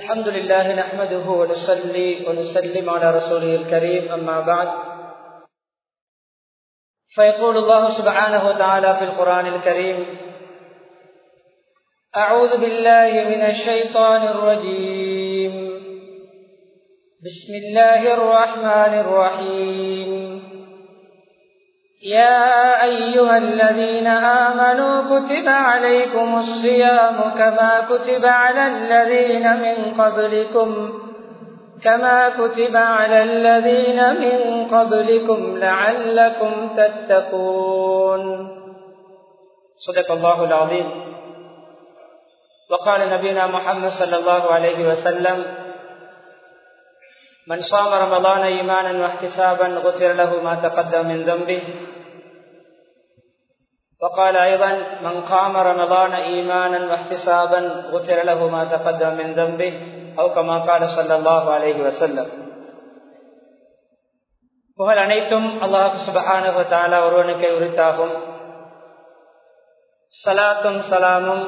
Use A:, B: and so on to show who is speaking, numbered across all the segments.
A: الحمد لله نحمده ونصلي ونسلم على رسوله الكريم أما بعد فيقول الله سبحانه وتعالى في القرآن الكريم أعوذ بالله من الشيطان الرجيم بسم الله الرحمن الرحيم يا أيها الذين آمنوا كتب عليكم الصيام كما كتب على الذين من قبلكم كما كتب على الذين من قبلكم لعلكم تتقون صدق الله العظيم وقال نبينا محمد صلى الله عليه وسلم من صام رمضان إيمانا واحتسابا غفر له ما تقدم من ذنبه وقال أيضا من قام رمضان إيمانا واحتسابا غفر له ما تقدم من ذنبه أو كما قال صلى الله عليه وسلم புகழ் அனைத்தும் அல்லாஹு சுபஹானஹு தாலா ஒருவனுக்கு உரித்தாகும் சலாத்தும் சலாமும்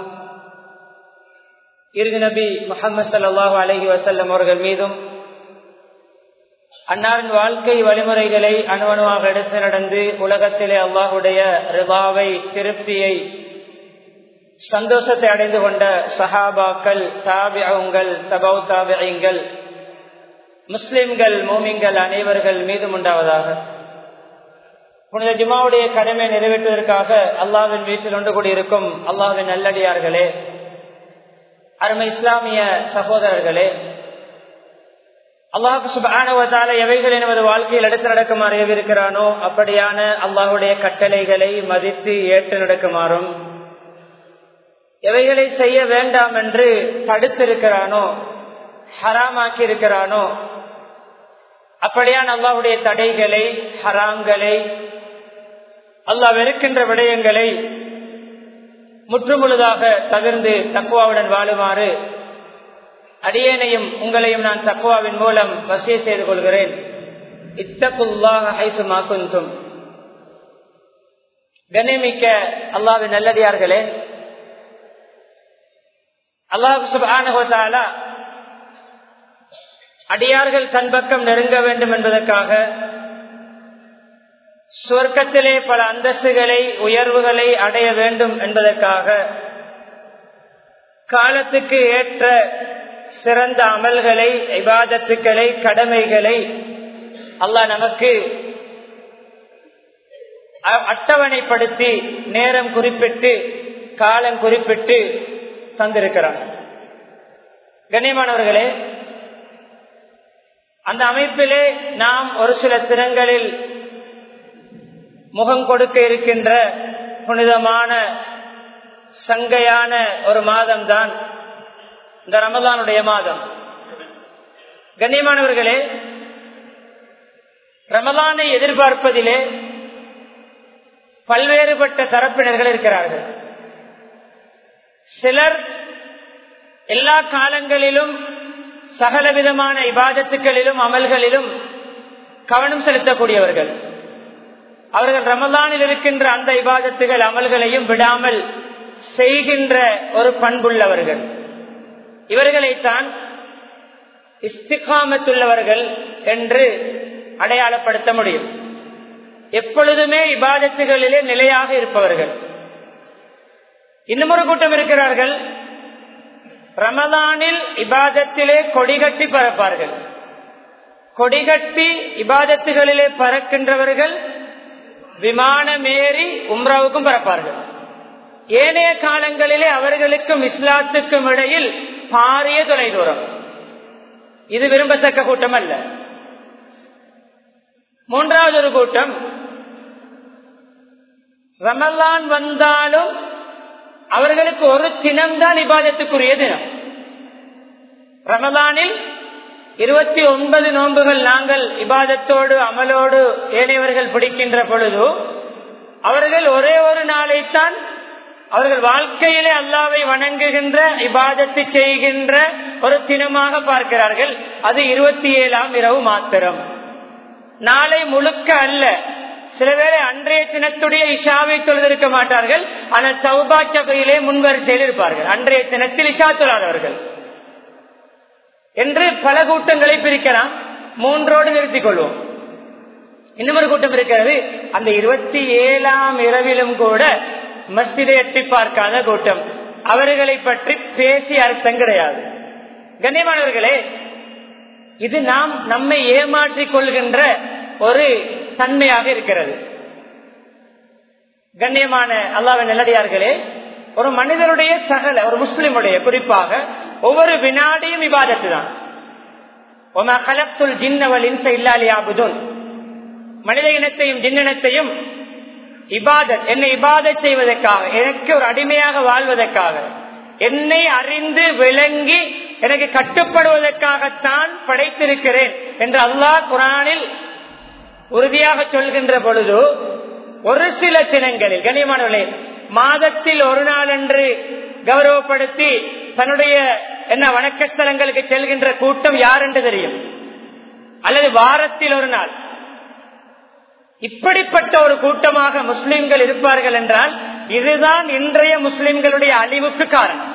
A: இறுதி நபி முகமது சல்லாஹூ அலஹி வசல்லம் அவர்கள் மீதும் அன்னாரின் வாழ்க்கை வழிமுறைகளை அணுவணுவாக எடுத்து நடந்து உலகத்திலே அல்லாஹுடைய ரிபாவை திருப்தியை சந்தோஷத்தை அடைந்து கொண்ட சஹாபாக்கள் தாபியங்கள் தபவு தாபியங்கள் முஸ்லிம்கள் மோமிங்கள் அனைவர்கள் மீதும் உண்டாவதாக புனித ஜிமாவுடைய கடமை நிறைவேற்றுவதற்காக அல்லாவின் வீட்டில் ஒன்று கூடியிருக்கும் அல்லாவின் நல்லடியார்களே அருமை இஸ்லாமிய சகோதரர்களே அல்லாஹு சுபானுவத்தால எவைகள் நமது வாழ்க்கையில் எடுத்து நடக்குமாறு ஏவிருக்கிறானோ அப்படியான அல்லாஹுடைய கட்டளைகளை மதித்து ஏற்று நடக்குமாறும் எவைகளை செய்ய வேண்டாம் என்று தடுத்திருக்கிறானோ ஹராமாக்கி இருக்கிறானோ அப்படியான அல்லாஹுடைய தடைகளை ஹராம்களை அல்லாஹ் வெறுக்கின்ற விடயங்களை முற்றுமுழுதாக தவிர்ந்து தக்குவாவுடன் வாழுமாறு அடியேனையும் உங்களையும் நான் தக்குவாவின் மூலம் வசிய செய்து கொள்கிறேன் இத்தகுல்லாஹும் கண்ணியமிக்க அல்லாவின் நல்லடியார்களே அல்லாஹு சுபானுகோத்தாலா அடியார்கள் தன் பக்கம் நெருங்க வேண்டும் என்பதற்காக சுவர்க்கத்திலே பல அந்தஸ்துகளை உயர்வுகளை அடைய வேண்டும் என்பதற்காக காலத்துக்கு ஏற்ற சிறந்த அமல்களை இபாதத்துக்களை கடமைகளை அல்லாஹ் நமக்கு அட்டவணைப்படுத்தி நேரம் குறிப்பிட்டு காலம் குறிப்பிட்டு தந்திருக்கிறார் கண்ணியமானவர்களே அந்த அமைப்பிலே நாம் ஒரு சில தினங்களில் முகம் கொடுக்க இருக்கின்ற புனிதமான சங்கையான ஒரு மாதம்தான் இந்த ரமதானுடைய மாதம் கண்ணியமானவர்களே ரமலானை எதிர்பார்ப்பதிலே பல்வேறுபட்ட தரப்பினர்கள் இருக்கிறார்கள் சிலர் எல்லா காலங்களிலும் சகல விதமான இபாதத்துக்களிலும் அமல்களிலும் கவனம் செலுத்தக்கூடியவர்கள் அவர்கள் ரமலானில் இருக்கின்ற அந்த இபாதத்துகள் அமல்களையும் விடாமல் செய்கின்ற ஒரு பண்புள்ளவர்கள் இவர்களைத்தான் இஸ்திகாமத்துள்ளவர்கள் என்று அடையாளப்படுத்த முடியும் எப்பொழுதுமே இபாதத்துகளிலே நிலையாக இருப்பவர்கள் இன்னும் ஒரு கூட்டம் இருக்கிறார்கள் ரமலானில் இபாதத்திலே கொடிகட்டி பறப்பார்கள் கொடிகட்டி இபாதத்துகளிலே பறக்கின்றவர்கள் விமானமேறி உம்ராவுக்கும் பறப்பார்கள் ஏனைய காலங்களிலே அவர்களுக்கும் இஸ்லாத்துக்கும் இடையில் பாரிய தொலைதூரம் இது விரும்பத்தக்க கூட்டம் அல்ல மூன்றாவது ஒரு கூட்டம் ரமலான் வந்தாலும் அவர்களுக்கு ஒரு தினம்தான் இபாதத்துக்குரிய தினம் ரமலானில் இருபத்தி ஒன்பது நோன்புகள் நாங்கள் இபாதத்தோடு அமலோடு ஏனையவர்கள் பிடிக்கின்ற பொழுது அவர்கள் ஒரே ஒரு நாளைத்தான் அவர்கள் வாழ்க்கையிலே அல்லாவை வணங்குகின்ற இபாதத்து செய்கின்ற ஒரு தினமாக பார்க்கிறார்கள் அது இருபத்தி ஏழாம் இரவு மாத்திரம் நாளை முழுக்க அல்ல சில பேரை அன்றைய தினத்துடைய இஷாவை தொழுதிருக்க மாட்டார்கள் ஆனால் சௌபா சபையிலே முன்வரிசையில் இருப்பார்கள் அன்றைய தினத்தில் இஷா தொழாதவர்கள் என்று பல கூட்டங்களை பிரிக்கலாம் மூன்றோடு நிறுத்திக் கொள்வோம் இன்னொரு கூட்டம் இருக்கிறது அந்த இருபத்தி ஏழாம் இரவிலும் கூட மஸ்ஜிதை எட்டி பார்க்காத கூட்டம் அவர்களை பற்றி பேசி அர்த்தம் கிடையாது கண்ணியமானவர்களே இது நாம் நம்மை ஏமாற்றிக் கொள்கின்ற ஒரு தன்மையாக இருக்கிறது கண்ணியமான அல்லாவின் நல்லடியார்களே ஒரு மனிதனுடைய சகல ஒரு முஸ்லிமுடைய குறிப்பாக ஒவ்வொரு வினாடியும் விவாதத்து தான் மனித இனத்தையும் ஜின்னினத்தையும் இபாதத் என்னை இபாதத் செய்வதற்காக எனக்கு ஒரு அடிமையாக வாழ்வதற்காக என்னை அறிந்து விளங்கி எனக்கு கட்டுப்படுவதற்காகத்தான் படைத்திருக்கிறேன் என்று அல்லாஹ் குரானில் உறுதியாக சொல்கின்ற பொழுது ஒரு சில தினங்களில் கண்ணியமானவர்களே மாதத்தில் ஒரு நாள் என்று கௌரவப்படுத்தி தன்னுடைய என்ன வணக்க ஸ்தலங்களுக்கு செல்கின்ற கூட்டம் யார் என்று தெரியும் அல்லது வாரத்தில் ஒரு நாள் இப்படிப்பட்ட ஒரு கூட்டமாக முஸ்லிம்கள் இருப்பார்கள் என்றால் இதுதான் இன்றைய முஸ்லிம்களுடைய அழிவுக்கு காரணம்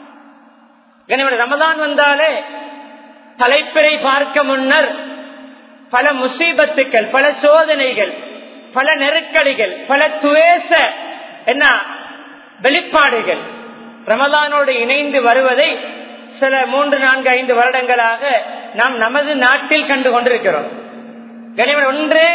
A: ரமதான் வந்தாலே தலைப்பிறை பார்க்க முன்னர் பல முசீபத்துக்கள் பல சோதனைகள் பல நெருக்கடிகள் பல துவேச என்ன வெளிப்பாடுகள் ரமதானோடு இணைந்து வருவதை சில மூன்று நான்கு ஐந்து வருடங்களாக நாம் நமது நாட்டில் கண்டு கொண்டிருக்கிறோம் கனிவன் ஒன்று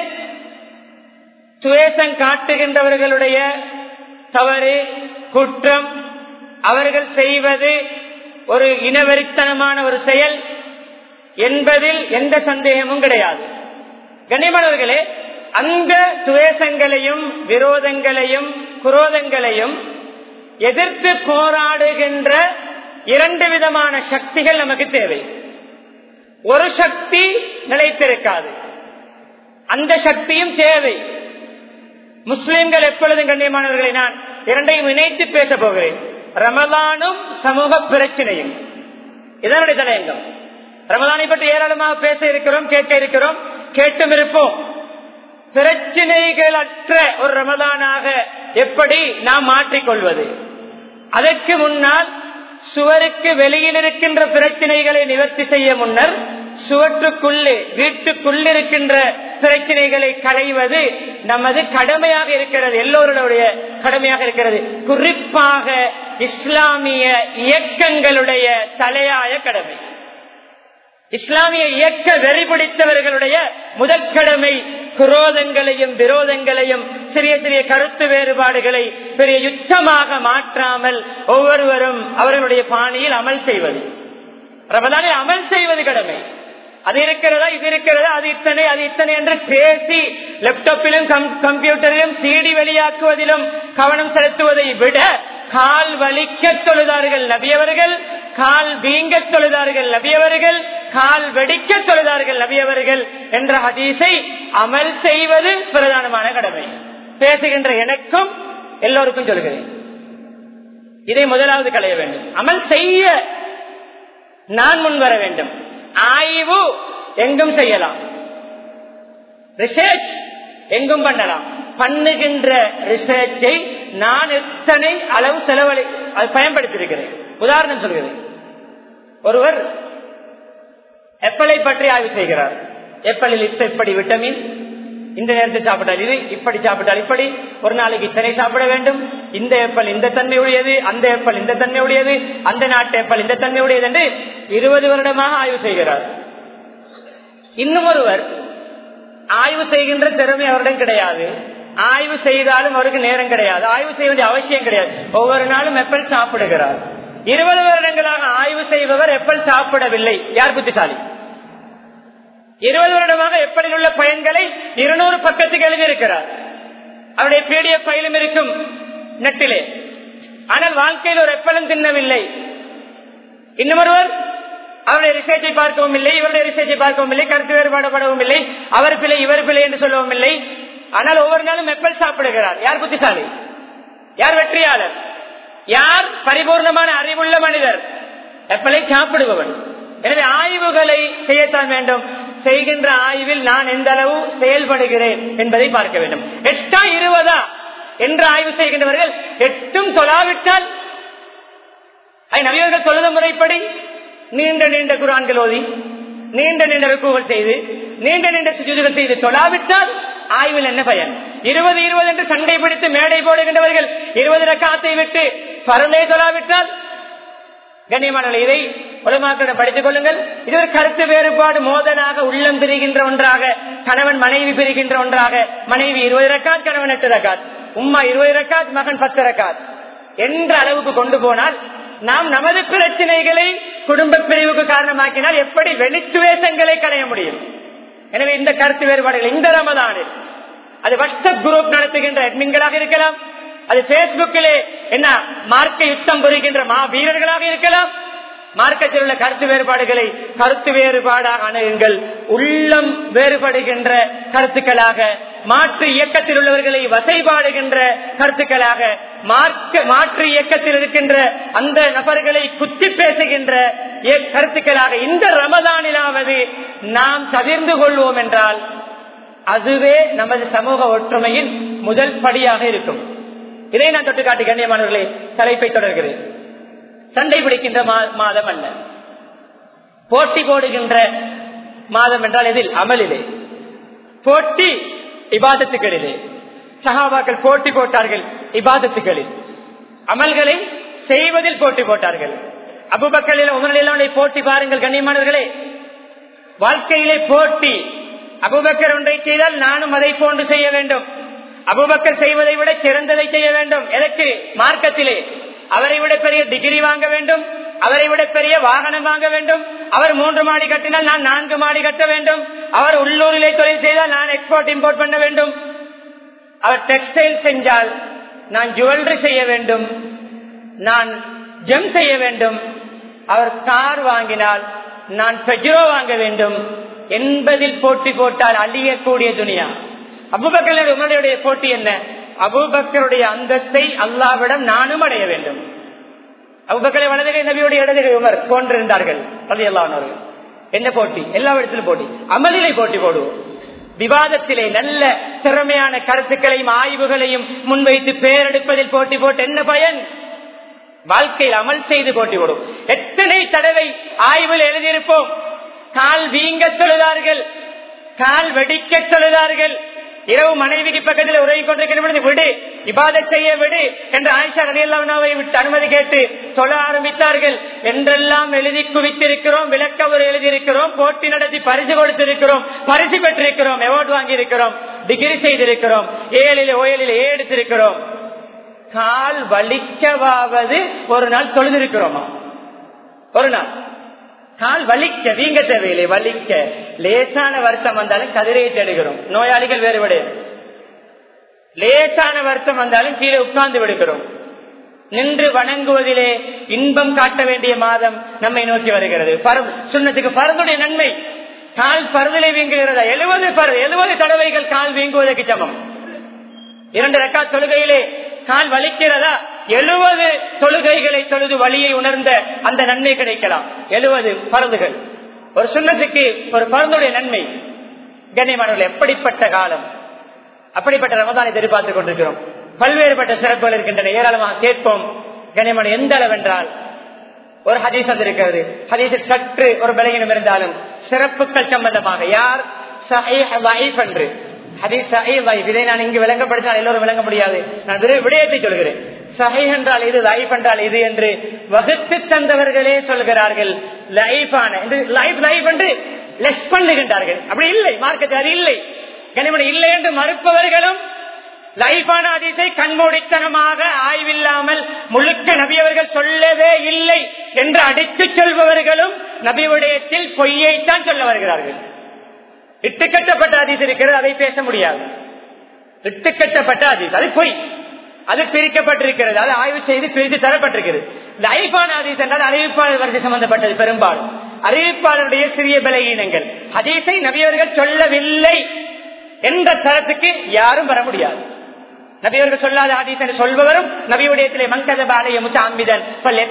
A: துவேசம் காட்டுகின்றவர்களுடைய தவறு குற்றம் அவர்கள் செய்வது ஒரு இனவெறித்தனமான ஒரு செயல் என்பதில் எந்த சந்தேகமும் கிடையாது கண்ணியமானவர்களே அந்த துவேஷங்களையும் விரோதங்களையும் குரோதங்களையும் எதிர்த்து போராடுகின்ற இரண்டு விதமான சக்திகள் நமக்கு தேவை ஒரு சக்தி நிலைத்திருக்காது அந்த சக்தியும் தேவை முஸ்லிம்கள் எப்பொழுதும் கண்ணியமானவர்களை நான் இரண்டையும் இணைத்து பேச போகிறேன் ரமலானும் சமூக பிரச்சனையும் இதனுடைய தலையங்கம் ரமலானை பற்றி ஏராளமாக பேச இருக்கிறோம் கேட்க இருக்கிறோம் கேட்டும் இருப்போம் பிரச்சனைகள் அற்ற ஒரு ரமதானாக எப்படி நாம் மாற்றிக்கொள்வது அதற்கு முன்னால் சுவருக்கு வெளியில் இருக்கின்ற பிரச்சனைகளை நிவர்த்தி செய்ய முன்னர் சுவற்றுக்குள்ளே வீட்டுக்குள் இருக்கின்ற பிரச்சனைகளை களைவது நமது கடமையாக இருக்கிறது எல்லோருடைய கடமையாக இருக்கிறது குறிப்பாக இஸ்லாமிய இயக்கங்களுடைய தலையாய கடமை இஸ்லாமிய இயக்க வெறி பிடித்தவர்களுடைய முதற்கடமை குரோதங்களையும் விரோதங்களையும் சிறிய சிறிய கருத்து வேறுபாடுகளை பெரிய யுத்தமாக மாற்றாமல் ஒவ்வொருவரும் அவர்களுடைய பாணியில் அமல் செய்வது ரமதானில் அமல் செய்வது கடமை அது இருக்கிறதா இது இருக்கிறதா அது இத்தனை அது இத்தனை என்று பேசி லேப்டாப்பிலும் கம்ப்யூட்டரிலும் சிடி வெளியாக்குவதிலும் கவனம் செலுத்துவதை விட கால் வலிக்க தொழுதார்கள் நபியவர்கள் கால் வீங்க தொழுதார்கள் நபியவர்கள் கால் வெடிக்க தொழுதார்கள் நபியவர்கள் என்ற ஹதீஸை அமல் செய்வது பிரதானமான கடமை பேசுகின்ற எனக்கும் எல்லோருக்கும் சொல்கிறேன் இதை முதலாவது களைய வேண்டும் அமல் செய்ய நான் முன் வர வேண்டும் ஆய்வு எங்கும் செய்யலாம் ரிசர்ச் எங்கும் பண்ணலாம் பண்ணுகின்ற ரிசர்ச்சை நான் எத்தனை அளவு செலவழி பயன்படுத்தியிருக்கிறேன் உதாரணம் சொல்கிறேன் ஒருவர் எப்பலை பற்றி ஆய்வு செய்கிறார் எப்பலில் இப்படி விட்டமின் இந்த நேரத்தில் சாப்பிட்டால் இது இப்படி சாப்பிட்டால் இப்படி ஒரு நாளைக்கு இத்தனை சாப்பிட வேண்டும் இந்த ஏப்பல் இந்த தன்மை உடையது அந்த ஏப்பல் இந்த தன்மை உடையது அந்த நாட்டு ஏப்பல் இந்த தன்மை உடையது என்று இருபது வருடமாக ஆய்வு செய்கிறார் இன்னும் ஒருவர் ஆய்வு செய்கின்ற திறமை அவரிடம் கிடையாது ஆய்வு செய்தாலும் அவருக்கு நேரம் கிடையாது ஆய்வு செய்ய வேண்டிய அவசியம் கிடையாது ஒவ்வொரு நாளும் எப்பல் சாப்பிடுகிறார் இருபது வருடங்களாக ஆய்வு செய்பவர் எப்பல் சாப்பிடவில்லை யார் புத்திசாலி இருபது வருடமாக எப்படியில் உள்ள பயன்களை இருநூறு பக்கத்துக்கு எழுதியிருக்கிறார் அவருடைய பிடிஎஃப் பயிலும் இருக்கும் நெட்டிலே ஆனால் வாழ்க்கையில் ஒரு எப்பலும் தின்னவில்லை இன்னொருவர் அவருடைய ரிசர்ச்சை பார்க்கவும் இல்லை இவருடைய ரிசர்ச்சை பார்க்கவும் இல்லை கருத்து வேறுபாடுபடவும் இல்லை அவர் பிள்ளை இவர் பிள்ளை என்று சொல்லவும் இல்லை ஆனால் ஒவ்வொரு நாளும் எப்பல் சாப்பிடுகிறார் யார் புத்திசாலி யார் வெற்றியாளர் யார் பரிபூர்ணமான அறிவுள்ள மனிதர் எப்பலை சாப்பிடுபவன் எனவே ஆய்வுகளை செய்யத்தான் வேண்டும் செய்கின்ற ஆய்வில் நான் எந்த அளவு செயல்படுகிறேன் என்பதை பார்க்க வேண்டும் எட்டா இருபதா என்று ஆய்வு செய்கின்றவர்கள் எட்டும் தொழாவிட்டால் நவியர்கள் தொழுத முறைப்படி நீண்ட நீண்ட குரான்கள் ஓதி நீண்ட நீண்ட ருக்குகள் செய்து நீண்ட நீண்ட சுஜூதுகள் செய்து தொழாவிட்டால் ஆய்வில் என்ன பயன் இருபது இருபது என்று சண்டை பிடித்து மேடை போடுகின்றவர்கள் இருபது ரக்காத்தை விட்டு பரலை தொழாவிட்டால் கண்ணியமான இதை உலமாக்களிடம் படித்துக் கொள்ளுங்கள் இது ஒரு கருத்து வேறுபாடு மோதலாக உள்ளம் பிரிகின்ற ஒன்றாக கணவன் மனைவி பிரிகின்ற ஒன்றாக மனைவி இருபது ரக்காத் கணவன் எட்டு ரக்காத் உம்மா இருபது ரக்காத் மகன் பத்து ரக்காத் என்ற அளவுக்கு கொண்டு போனால் நாம் நமது பிரச்சனைகளை குடும்ப பிரிவுக்கு காரணமாக்கினால் எப்படி வெளித்துவேசங்களை களைய முடியும் எனவே இந்த கருத்து வேறுபாடுகள் இந்த ரமதானில் அது வாட்ஸ்அப் குரூப் நடத்துகின்ற அட்மின்களாக இருக்கலாம் அது பேஸ்புக்கிலே என்ன மார்க்க யுத்தம் புரிகின்ற மா வீரர்களாக இருக்கலாம் மார்க்கத்தில் உள்ள கருத்து வேறுபாடுகளை கருத்து வேறுபாடாக அணுகுங்கள் உள்ளம் வேறுபடுகின்ற கருத்துக்களாக மாற்று இயக்கத்தில் உள்ளவர்களை வசைபாடுகின்ற கருத்துக்களாக மார்க்க மாற்று இயக்கத்தில் இருக்கின்ற அந்த நபர்களை குத்தி பேசுகின்ற கருத்துக்களாக இந்த ரமதானிலாவது நாம் தவிர்ந்து கொள்வோம் என்றால் அதுவே நமது சமூக ஒற்றுமையின் முதல் படியாக இருக்கும் இதை நான் தொட்டு காட்டி கண்ணியமானவர்களே தலைப்பை தொடர்கிறேன் சண்டை பிடிக்கின்ற மாதம் அல்ல போட்டி போடுகின்ற மாதம் என்றால் எதில் அமலிலே போட்டி இபாதத்துகளிலே சகாபாக்கள் போட்டி போட்டார்கள் இபாதத்துகளில் அமல்களை செய்வதில் போட்டி போட்டார்கள் அபுபக்கலில் உமரிலே போட்டி பாருங்கள் கண்ணியமானவர்களே வாழ்க்கையிலே போட்டி அபுபக்கர் ஒன்றை செய்தால் நானும் அதை போன்று செய்ய வேண்டும் அபுபக்கர் செய்வதை விட சிறந்ததை செய்ய வேண்டும் எதற்கு மார்க்கத்திலே அவரை விட பெரிய டிகிரி வாங்க வேண்டும் அவரை விட பெரிய வாகனம் வாங்க வேண்டும் அவர் மூன்று மாடி கட்டினால் நான் நான்கு மாடி கட்ட வேண்டும் அவர் உள்ளூரிலே தொழில் செய்தால் நான் எக்ஸ்போர்ட் இம்போர்ட் பண்ண வேண்டும் அவர் டெக்ஸ்டைல் செஞ்சால் நான் ஜுவல்லரி செய்ய வேண்டும் நான் ஜெம் செய்ய வேண்டும் அவர் கார் வாங்கினால் நான் பெஜ்ரோ வாங்க வேண்டும் என்பதில் போட்டி போட்டால் அழியக்கூடிய துணியா அபுபக்கருடைய உமருடைய போட்டி என்ன அபுபக்கருடைய அந்தஸ்தை அல்லாவிடம் நானும் அடைய வேண்டும் அபுபக்கரை வலதுகை நபியுடைய இடதுகை உமர் போன்றிருந்தார்கள் பள்ளி அல்லானவர்கள் என்ன போட்டி எல்லா இடத்திலும் போட்டி அமலிலை போட்டி போடுவோம் விவாதத்திலே நல்ல திறமையான கருத்துக்களையும் ஆய்வுகளையும் முன்வைத்து பேரெடுப்பதில் போட்டி போட்டு என்ன பயன் வாழ்க்கையில் அமல் செய்து போட்டி போடும் எத்தனை தடவை ஆய்வில் எழுதியிருப்போம் கால் வீங்க தொழுதார்கள் கால் வெடிக்க தொழுதார்கள் இரவு மனைவிக்கு பக்கத்தில் உறவி கொண்டிருக்கிற பொழுது விடு இபாத செய்ய விடு என்று ஆயிஷா ரலியல்லாவை விட்டு அனுமதி கேட்டு சொல்ல ஆரம்பித்தார்கள் என்றெல்லாம் எழுதி குவித்திருக்கிறோம் விளக்க ஒரு எழுதியிருக்கிறோம் போட்டி நடத்தி பரிசு கொடுத்திருக்கிறோம் பரிசு பெற்றிருக்கிறோம் அவார்டு வாங்கி இருக்கிறோம் டிகிரி செய்திருக்கிறோம் ஏழில் ஓயலில் ஏ எடுத்திருக்கிறோம் கால் வலிக்கவாவது ஒரு நாள் தொழுதிருக்கிறோமா ஒரு நாள் கால் வலிக்க வீங்க தேவையில்லை வலிக்க லேசான வருத்தம் வந்தாலும் கதிரையை தேடுகிறோம் நோயாளிகள் வேறுபடு லேசான வருத்தம் வந்தாலும் கீழே உட்கார்ந்து விடுகிறோம் நின்று வணங்குவதிலே இன்பம் காட்ட வேண்டிய மாதம் நம்மை நோக்கி வருகிறது சுண்ணத்துக்கு பரதுடைய நன்மை கால் பருதலை வீங்குகிறதா எழுபது பரு எழுபது தடவைகள் கால் வீங்குவதற்கு சமம் இரண்டு ரெக்கா தொழுகையிலே கால் வலிக்கிறதா எழுபது தொழுகைகளை தொழுது வழியை உணர்ந்த அந்த நன்மை கிடைக்கலாம் எழுபது பருந்துகள் ஒரு சுண்ணத்துக்கு ஒரு பருந்துடைய நன்மை கண்ணியமானவர்கள் எப்படிப்பட்ட காலம் அப்படிப்பட்ட ரமதானை எதிர்பார்த்துக் கொண்டிருக்கிறோம் பல்வேறுபட்ட சிறப்புகள் இருக்கின்றன ஏராளமாக கேட்போம் கண்ணியமான எந்த அளவென்றால் ஒரு ஹதீஸ் இருக்கிறது ஹதீஸில் சற்று ஒரு பலகீனம் இருந்தாலும் சிறப்புகள் சம்பந்தமாக யார் என்று இதை நான் இங்கு விளங்கப்படுத்தினால் எல்லோரும் விளங்க முடியாது நான் விடயத்தை சொல்கிறேன் சஹை என்றால் இது லைஃப் என்றால் இது என்று வகுத்து தந்தவர்களே சொல்கிறார்கள் லைஃபான லைஃப் லைஃப் என்று லெஸ் பண்ணுகின்றார்கள் அப்படி இல்லை மார்க்கத்தில் அது இல்லை கனிமணி இல்லை என்று மறுப்பவர்களும் லைஃபான அதிசை கண்மூடித்தனமாக ஆய்வில்லாமல் முழுக்க நபியவர்கள் சொல்லவே இல்லை என்று அடித்து சொல்பவர்களும் நபி விடயத்தில் பொய்யைத்தான் சொல்ல வருகிறார்கள் இட்டுக்கட்டப்பட்ட அதிஸ் இருக்கிறது அதை பேச முடியாது இட்டுக்கட்டப்பட்ட அதிஸ் அது பொய் அது பிரிக்கப்பட்டிருக்கிறது அது ஆய்வு செய்து பிரித்து தரப்பட்டிருக்கிறது இந்த ஐபான அதிஸ் என்றால் அறிவிப்பாளர் வரிசை சம்பந்தப்பட்டது பெரும்பாலும் அறிவிப்பாளருடைய சிறிய பலகீனங்கள் அதீசை நபியவர்கள் சொல்லவில்லை என்ற தரத்துக்கு யாரும் வர முடியாது நபியவர்கள் சொல்லாத ஆதீஸ் என்று சொல்பவரும் நபியுடையத்திலே மங்கதபாலய முத்தாம்பிதன்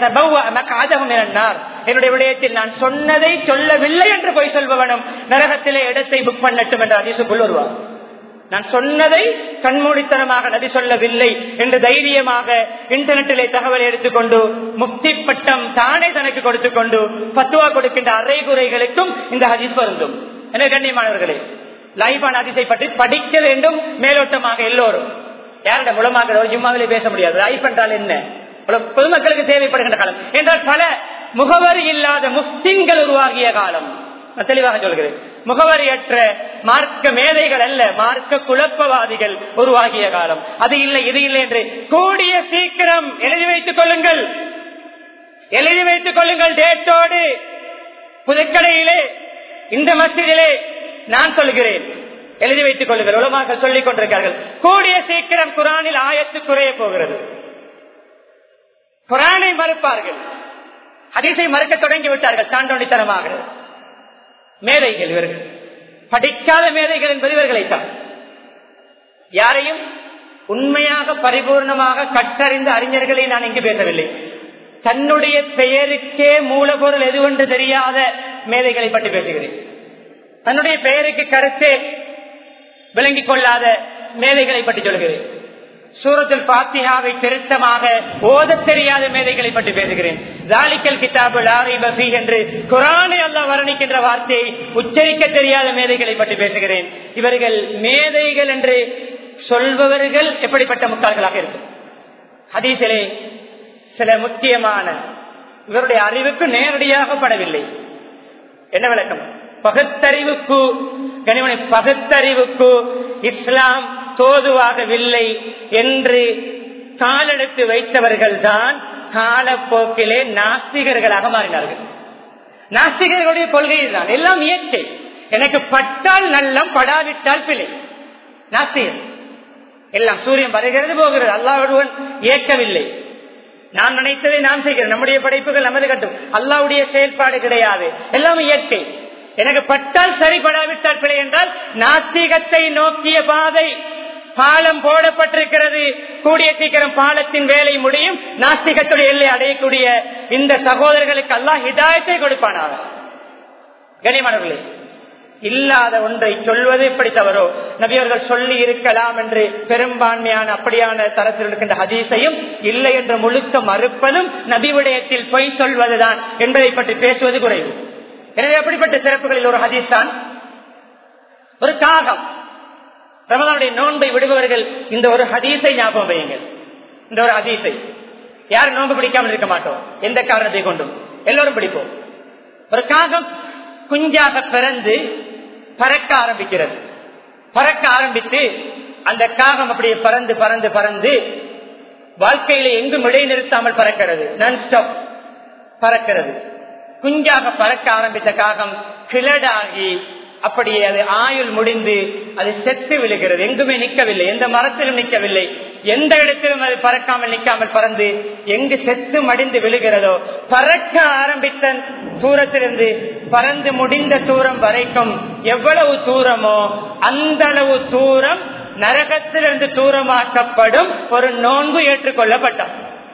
A: என்னுடைய விடயத்தில் நான் சொன்னதை சொல்லவில்லை என்று போய் சொல்பவனும் நரகத்திலே இடத்தை புக் பண்ணட்டும் என்ற அதிசுக்குள் வருவார் நான் சொன்னதை கண்மூடித்தனமாக நபி சொல்லவில்லை என்று தைரியமாக இன்டர்நெட்டிலே தகவல் எடுத்துக்கொண்டு முக்தி பட்டம் தானே தனக்கு கொடுத்துக் கொண்டு பத்துவா கொடுக்கின்ற அறைகுறைகளுக்கும் இந்த ஹதீஸ் பொருந்தும் என கண்ணியமானவர்களே லைபான் ஹதீஸை பற்றி படிக்க வேண்டும் மேலோட்டமாக எல்லோரும் யாரிடம் மூலமாக ஒரு ஜும்மாவிலே பேச முடியாது லைஃப் என்றால் என்ன பொதுமக்களுக்கு தேவைப்படுகின்ற காலம் என்றால் பல முகவரி இல்லாத முஸ்லிம்கள் உருவாகிய காலம் நான் தெளிவாக சொல்கிறேன் முகவரியற்ற மார்க்க மேதைகள் அல்ல மார்க்க குழப்பவாதிகள் உருவாகிய காலம் அது இல்லை இது இல்லை என்று கூடிய சீக்கிரம் எழுதி வைத்துக் கொள்ளுங்கள் எழுதி வைத்துக் கொள்ளுங்கள் டேட்டோடு புதுக்கடையிலே இந்த மசிதிலே நான் சொல்கிறேன் எழுதி வைத்துக் கொள்ளுங்கள் உலமாக சொல்லிக் கொண்டிருக்கிறார்கள் கூடிய சீக்கிரம் குரானில் ஆயத்து குறைய போகிறது குரானை மறுப்பார்கள் ஹதீஸை மறுக்க தொடங்கி விட்டார்கள் தாண்டோண்டித்தனமாக மேதைகள் இவர்கள் படிக்காத மேதைகள் என்பது இவர்களைத்தான் யாரையும் உண்மையாக பரிபூர்ணமாக கற்றறிந்த அறிஞர்களை நான் இங்கு பேசவில்லை தன்னுடைய பெயருக்கே மூலப்பொருள் எதுவென்று தெரியாத மேதைகளை பற்றி பேசுகிறேன் தன்னுடைய பெயருக்கு கருத்தே விளங்கிக் கொள்ளாத மேதைகளை பற்றி சொல்கிறேன் சூரத்தில் பாத்தியாவை திருத்தமாக ஓத தெரியாத மேதைகளை பற்றி பேசுகிறேன் தாலிக்கல் கிதாபு லாரிபி என்று குரானை அல்ல வர்ணிக்கின்ற வார்த்தையை உச்சரிக்க தெரியாத மேதைகளை பற்றி பேசுகிறேன் இவர்கள் மேதைகள் என்று சொல்பவர்கள் எப்படிப்பட்ட முட்டாள்களாக இருக்கும் ஹதீசிலே சில முக்கியமான இவருடைய அறிவுக்கு நேரடியாக படவில்லை என்ன விளக்கம் பகுத்தறிவுக்கு கனிமனை பகுத்தறிவுக்கு இஸ்லாம் தோதுவாகவில்லை என்று காலெடுத்து வைத்தவர்கள் தான் காலப்போக்கிலே நாஸ்திகர்களாக மாறினார்கள் நாஸ்திகர்களுடைய கொள்கை தான் எல்லாம் இயற்கை எனக்கு பட்டால் நல்லம் படாவிட்டால் பிழை நாஸ்திகர் எல்லாம் சூரியன் வருகிறது போகிறது அல்லாவுடன் இயக்கவில்லை நான் நினைத்ததை நாம் செய்கிறேன் நம்முடைய படைப்புகள் நமது கட்டும் அல்லாவுடைய செயல்பாடு கிடையாது எல்லாம் இயற்கை எனக்கு பட்டால் சரிபடாவிட்டால் பிழை என்றால் நாஸ்திகத்தை நோக்கிய பாதை பாலம் போடப்பட்டிருக்கிறது கூடிய சீக்கிரம் பாலத்தின் வேலை முடியும் நாஸ்திகத்துடைய எல்லை அடையக்கூடிய இந்த சகோதரர்களுக்கு அல்லாஹ் ஹிதாயத்தை கொடுப்பானாக கனிமணர்களே இல்லாத ஒன்றை சொல்வது எப்படி தவறோ நபியவர்கள் சொல்லி இருக்கலாம் என்று பெரும்பான்மையான அப்படியான தரத்தில் இருக்கின்ற ஹதீஸையும் இல்லை என்று முழுக்க மறுப்பதும் நபி விடயத்தில் பொய் சொல்வதுதான் என்பதை பற்றி பேசுவது குறைவு எனவே அப்படிப்பட்ட சிறப்புகளில் ஒரு ஹதீஸ் தான் ஒரு காகம் ரமதானுடைய நோன்பை விடுபவர்கள் இந்த ஒரு ஹதீஸை ஞாபகம் வையுங்கள் இந்த ஒரு ஹதீஸை யாரும் நோன்பு பிடிக்காமல் இருக்க மாட்டோம் எந்த காரணத்தை கொண்டும் எல்லோரும் பிடிப்போம் ஒரு காகம் குஞ்சாக பிறந்து பறக்க ஆரம்பிக்கிறது பறக்க ஆரம்பித்து அந்த காகம் அப்படியே பறந்து பறந்து பறந்து வாழ்க்கையில எங்கும் இடை நிறுத்தாமல் பறக்கிறது நான் ஸ்டாப் பறக்கிறது குஞ்சாக பறக்க ஆரம்பித்த காகம் கிளடாகி அப்படியே அது ஆயுள் முடிந்து அது செத்து விழுகிறது எங்குமே நிற்கவில்லை எந்த மரத்திலும் நிற்கவில்லை எந்த இடத்திலும் அது பறக்காமல் நிற்காமல் பறந்து எங்கு செத்து மடிந்து விழுகிறதோ பறக்க ஆரம்பித்த தூரத்திலிருந்து பறந்து முடிந்த தூரம் வரைக்கும் எவ்வளவு தூரமோ அந்த அளவு தூரம் நரகத்திலிருந்து தூரமாக்கப்படும் ஒரு நோன்பு ஏற்றுக்கொள்ளப்பட்டான்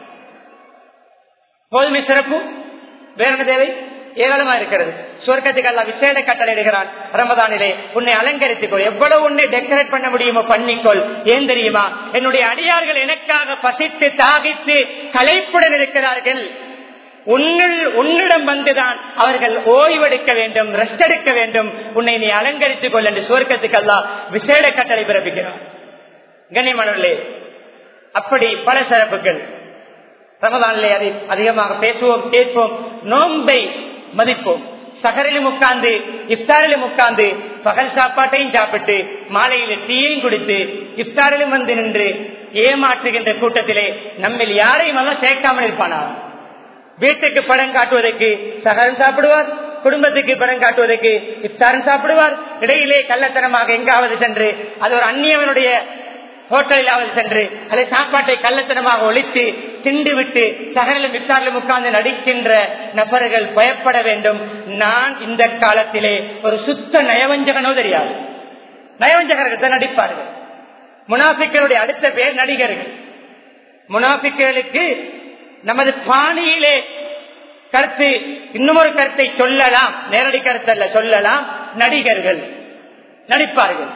A: போதுமை சிறப்பு வேற என்ன தேவை ஏராளமா இருக்கிறது சுவர்க்கத்துக்கு அல்ல விசேட கட்டளை இடுகிறான் ரமதானிலே உன்னை அலங்கரித்துக்கொள் எவ்வளவு உன்னை டெக்கரேட் பண்ண முடியுமோ பண்ணிக்கொள் ஏன் தெரியுமா என்னுடைய அடியார்கள் எனக்காக பசித்து தாகித்து களைப்புடன் இருக்கிறார்கள் உன்னில் உன்னிடம் வந்துதான் அவர்கள் ஓய்வெடுக்க வேண்டும் ரெஸ்ட் எடுக்க வேண்டும் உன்னை நீ அலங்கரித்துக் கொள் என்று சுவர்க்கத்துக்கு அல்ல விசேட கட்டளை பிறப்பிக்கிறான் கண்ணியமானவர்களே அப்படி பல சிறப்புகள் ரமதானிலே அதை அதிகமாக பேசுவோம் கேட்போம் நோன்பை மதிப்போம் சகரிலும் உட்கார்ந்து இஃப்தாரிலும் உட்கார்ந்து பகல் சாப்பாட்டையும் சாப்பிட்டு மாலையில டீயையும் குடித்து இஃப்தாரிலும் வந்து நின்று ஏமாற்றுகின்ற கூட்டத்திலே நம்மில் யாரையும் எல்லாம் சேர்க்காமல் இருப்பானா வீட்டுக்கு படம் காட்டுவதற்கு சகரம் சாப்பிடுவார் குடும்பத்துக்கு படம் காட்டுவதற்கு இஃப்தாரம் சாப்பிடுவார் இடையிலே கள்ளத்தனமாக எங்காவது சென்று அது ஒரு அந்நியவனுடைய ஹோட்டலிலாவது சென்று அதை சாப்பாட்டை கள்ளத்தனமாக ஒழித்து திண்டு விட்டு சகரிலும் இஃப்தாரிலும் உட்கார்ந்து நடிக்கின்ற நபர்கள் பயப்பட வேண்டும் நான் இந்த காலத்திலே ஒரு சுத்த நயவஞ்சகனோ தெரியாது நயவஞ்சகர்கள் தான் நடிப்பார்கள் முனாஃபிக்களுடைய அடுத்த பேர் நடிகர்கள் முனாஃபிக்களுக்கு நமது பாணியிலே கருத்து இன்னும் ஒரு கருத்தை சொல்லலாம் நேரடி கருத்து அல்ல சொல்லலாம் நடிகர்கள் நடிப்பார்கள்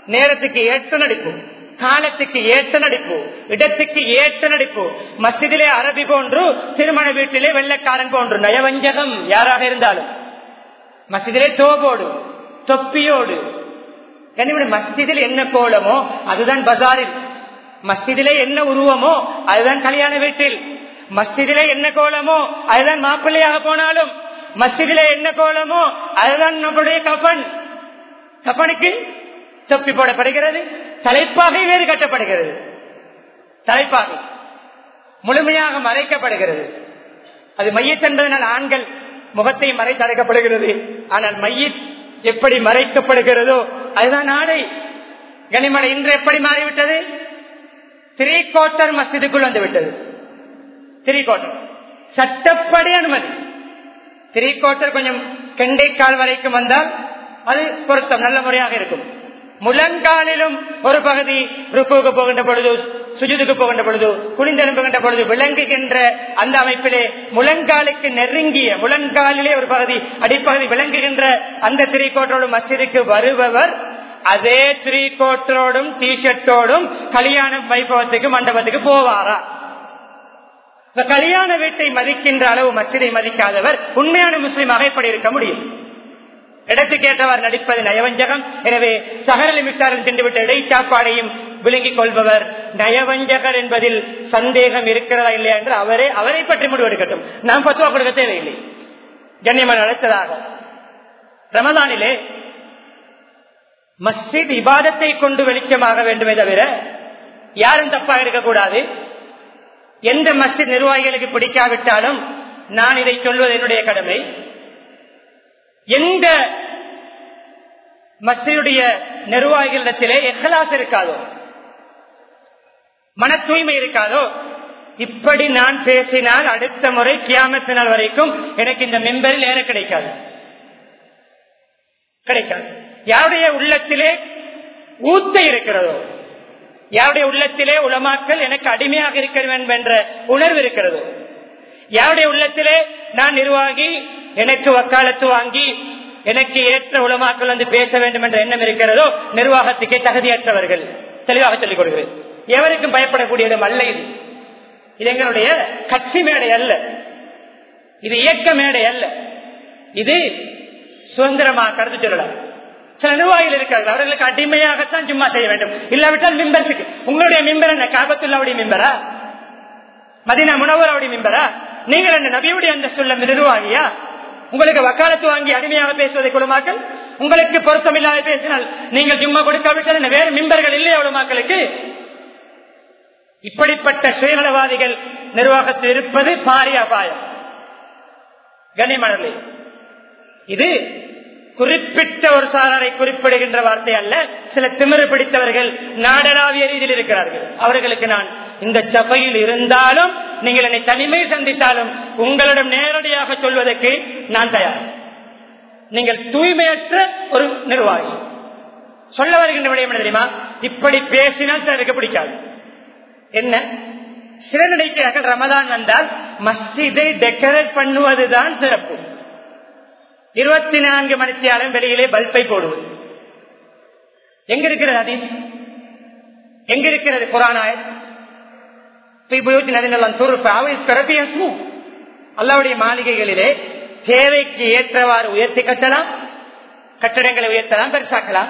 A: நேரத்துக்கு ஏற்ற நடிப்பு காலத்துக்கு ஏற்ற நடிப்பு இடத்துக்கு ஏற்ற நடிப்பு மஸ்ஜிதிலே அரபி போன்று திருமண வீட்டிலே வெள்ளக்காரன் போன்று நயவஞ்சகம் யாராக இருந்தாலும் மஸ்ஜிதிலே தோபோடு தொப்பியோடு எனவே மஸ்ஜிதில் என்ன கோலமோ அதுதான் பஜாரில் மஸ்ஜிதிலே என்ன உருவமோ அதுதான் கல்யாண வீட்டில் மஸ்ஜிதிலே என்ன கோலமோ அதுதான் மாப்பிள்ளையாக போனாலும் மஸ்ஜிதிலே என்ன கோலமோ அதுதான் நம்முடைய கபன் கபனுக்கு தொப்பி போடப்படுகிறது தலைப்பாகை வேறு கட்டப்படுகிறது தலைப்பாகை முழுமையாக மறைக்கப்படுகிறது அது மையத் என்பதனால் ஆண்கள் முகத்தை மறைத்து அடைக்கப்படுகிறது ஆனால் மையத் எப்படி மறைக்கப்படுகிறதோ அதுதான் ஆடை கனிமலை இன்று எப்படி மாறிவிட்டது த்ரீ கோட்டர் மசிதுக்குள் வந்து விட்டது த்ரீ கோட்டர் சட்டப்படி அனுமதி த்ரீ கோட்டர் கொஞ்சம் கெண்டைக்கால் வரைக்கும் வந்தால் அது பொருத்தம் நல்ல முறையாக இருக்கும் முழங்காலிலும் ஒரு பகுதி ருக்குவுக்கு போகின்ற பொழுது சுஜுதுக்கு போகின்ற பொழுது குளிந்தெலும்புகின்ற பொழுது விளங்குகின்ற அந்த அமைப்பிலே முழங்காலுக்கு நெருங்கிய முழங்காலிலே ஒரு பகுதி அடிப்பகுதி விளங்குகின்ற அந்த திரிகோட்டோடு மசிதுக்கு வருபவர் அதே திரிகோட்டரோடும் டிஷர்ட்டோடும் கல்யாண வைபவத்துக்கு மண்டபத்துக்கு போவாரா கல்யாண வீட்டை மதிக்கின்ற அளவு மசிதை மதிக்காதவர் உண்மையான முஸ்லீமாக எப்படி இருக்க முடியும் இடத்துக்கேற்றவர் நடிப்பது நயவஞ்சகம் எனவே சகர மிட்டாரம் தின்றுவிட்ட இடைச்சாப்பாடையும் விளங்கிக் கொள்பவர் நயவஞ்சகர் என்பதில் சந்தேகம் இருக்கிறதா இல்லையா என்று அவரே அவரை பற்றி முடிவெடுக்கட்டும் நாம் பத்துவா கொடுக்க தேவையில்லை கண்ணியமன் அழைத்ததாக ரமதானிலே மஸ்ஜித் இபாதத்தை கொண்டு வெளிச்சமாக வேண்டுமே தவிர யாரும் தப்பாக இருக்கக்கூடாது எந்த மஸ்ஜித் நிர்வாகிகளுக்கு பிடிக்காவிட்டாலும் நான் இதை சொல்வது என்னுடைய கடமை எந்த மஸ்ஜிதுடைய நிர்வாகிகளிடத்திலே எஹலாஸ் இருக்காதோ மன தூய்மை இருக்காதோ இப்படி நான் பேசினால் அடுத்த முறை கியாமத்து நாள் வரைக்கும் எனக்கு இந்த மெம்பரில் ஏற கிடைக்காது கிடைக்காது யாருடைய உள்ளத்திலே ஊத்த இருக்கிறதோ யாருடைய உள்ளத்திலே உலமாக்கல் எனக்கு அடிமையாக இருக்க வேண்டும் என்ற உணர்வு இருக்கிறதோ யாருடைய உள்ளத்திலே நான் நிர்வாகி எனக்கு வக்காலத்து வாங்கி எனக்கு ஏற்ற உலமாக்கள் வந்து பேச வேண்டும் என்ற எண்ணம் இருக்கிறதோ நிர்வாகத்துக்கே தகுதியற்றவர்கள் தெளிவாக சொல்லிக் கொடுக்கிறேன் எவருக்கும் பயப்படக்கூடிய இடம் அல்ல இது இது எங்களுடைய கட்சி மேடை அல்ல இது இயக்க மேடை அல்ல இது சுதந்திரமா கருத்து சொல்லலாம் சில நிர்வாகிகள் இருக்கிறார்கள் அவர்களுக்கு அடிமையாகத்தான் சும்மா செய்ய வேண்டும் இல்லாவிட்டால் மிம்பருக்கு உங்களுடைய மிம்பர் என்ன காபத்துல்லாவுடைய மிம்பரா மதினா முனவராவுடைய மிம்பரா நீங்கள் என்ன நபியுடைய அந்த சொல்ல நிர்வாகியா உங்களுக்கு வக்காலத்து வாங்கி அடிமையாக பேசுவதை குழுமாக்கள் உங்களுக்கு பொருத்தமில்லாத பேசினால் நீங்கள் சும்மா கொடுக்காவிட்டால் வேறு மிம்பர்கள் இல்லையா மக்களுக்கு இப்படிப்பட்ட சுயநலவாதிகள் நிர்வாகத்தில் இருப்பது பாரிய அபாயம் கனிமணலை இது குறிப்பிட்ட ஒரு சாராரை குறிப்பிடுகின்ற வார்த்தை அல்ல சில திமிரு பிடித்தவர்கள் நாடளாவிய ரீதியில் இருக்கிறார்கள் அவர்களுக்கு நான் இந்த சபையில் இருந்தாலும் நீங்கள் என்னை தனிமை சந்தித்தாலும் உங்களிடம் நேரடியாக சொல்வதற்கு நான் தயார் நீங்கள் தூய்மையற்ற ஒரு நிர்வாகி சொல்ல வருகின்ற விடயம் என்ன தெரியுமா இப்படி பேசினால் சிலருக்கு பிடிக்காது என்ன சில நினைக்கிறார்கள் ரமதான் வந்தால் மஸ்ஜிதை டெக்கரேட் பண்ணுவதுதான் சிறப்பு இருபத்தி நான்கு மணித்தியாலும் வெளியிலே பல்பை போடுவது எங்க இருக்கிறது அது எங்க இருக்கிறது குரானாய அல்லாவுடைய மாளிகைகளிலே தேவைக்கு ஏற்றவாறு உயர்த்தி கட்டலாம் கட்டடங்களை உயர்த்தலாம் பெருசாக்கலாம்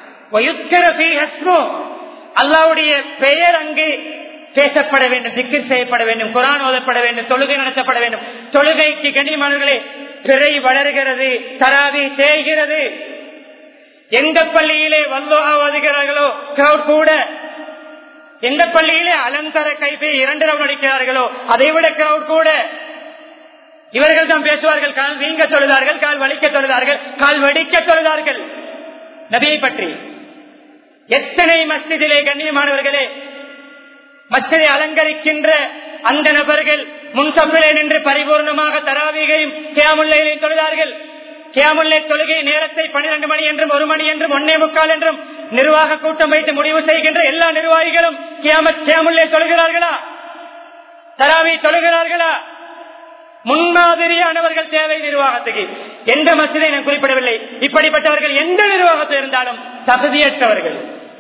A: அல்லாவுடைய பெயர் அங்கு பேசப்பட வேண்டும் திக்கில் செய்யப்பட வேண்டும் குரான் ஓதப்பட வேண்டும் தொழுகை நடத்தப்பட வேண்டும் தொழுகைக்கு கண்ணியமானவர்களே பிறை வளர்கிறது தராவி தேய்கிறது எந்த பள்ளியிலே வல்லோகா ஓதுகிறார்களோ கிரௌட் கூட எந்த பள்ளியிலே அலந்தர கைப்பை இரண்டு ரவுண்ட் அடிக்கிறார்களோ அதை விட கிரௌட் கூட இவர்கள் தான் பேசுவார்கள் கால் வீங்க தொழுதார்கள் கால் வலிக்க தொழுதார்கள் கால் வெடிக்க தொழுதார்கள் நபியை பற்றி எத்தனை மஸ்திதிலே கண்ணியமானவர்களே மஸ்திதை அலங்கரிக்கின்ற அந்த நபர்கள் முன்சப்பிலே நின்று பரிபூர்ணமாக தராவிகையும் கேமுல்லையிலையும் தொழுதார்கள் கேமுல்லை தொழுகை நேரத்தை பனிரெண்டு மணி என்றும் ஒரு மணி என்றும் ஒன்னே முக்கால் என்றும் நிர்வாக கூட்டம் வைத்து முடிவு செய்கின்ற எல்லா நிர்வாகிகளும் கேமுல்லை தொழுகிறார்களா தராவி தொழுகிறார்களா முன்மாதிரியானவர்கள் தேவை நிர்வாகத்துக்கு எந்த மசிதை நான் குறிப்பிடவில்லை இப்படிப்பட்டவர்கள் எந்த நிர்வாகத்தில் இருந்தாலும் தகுதியற்றவர்கள்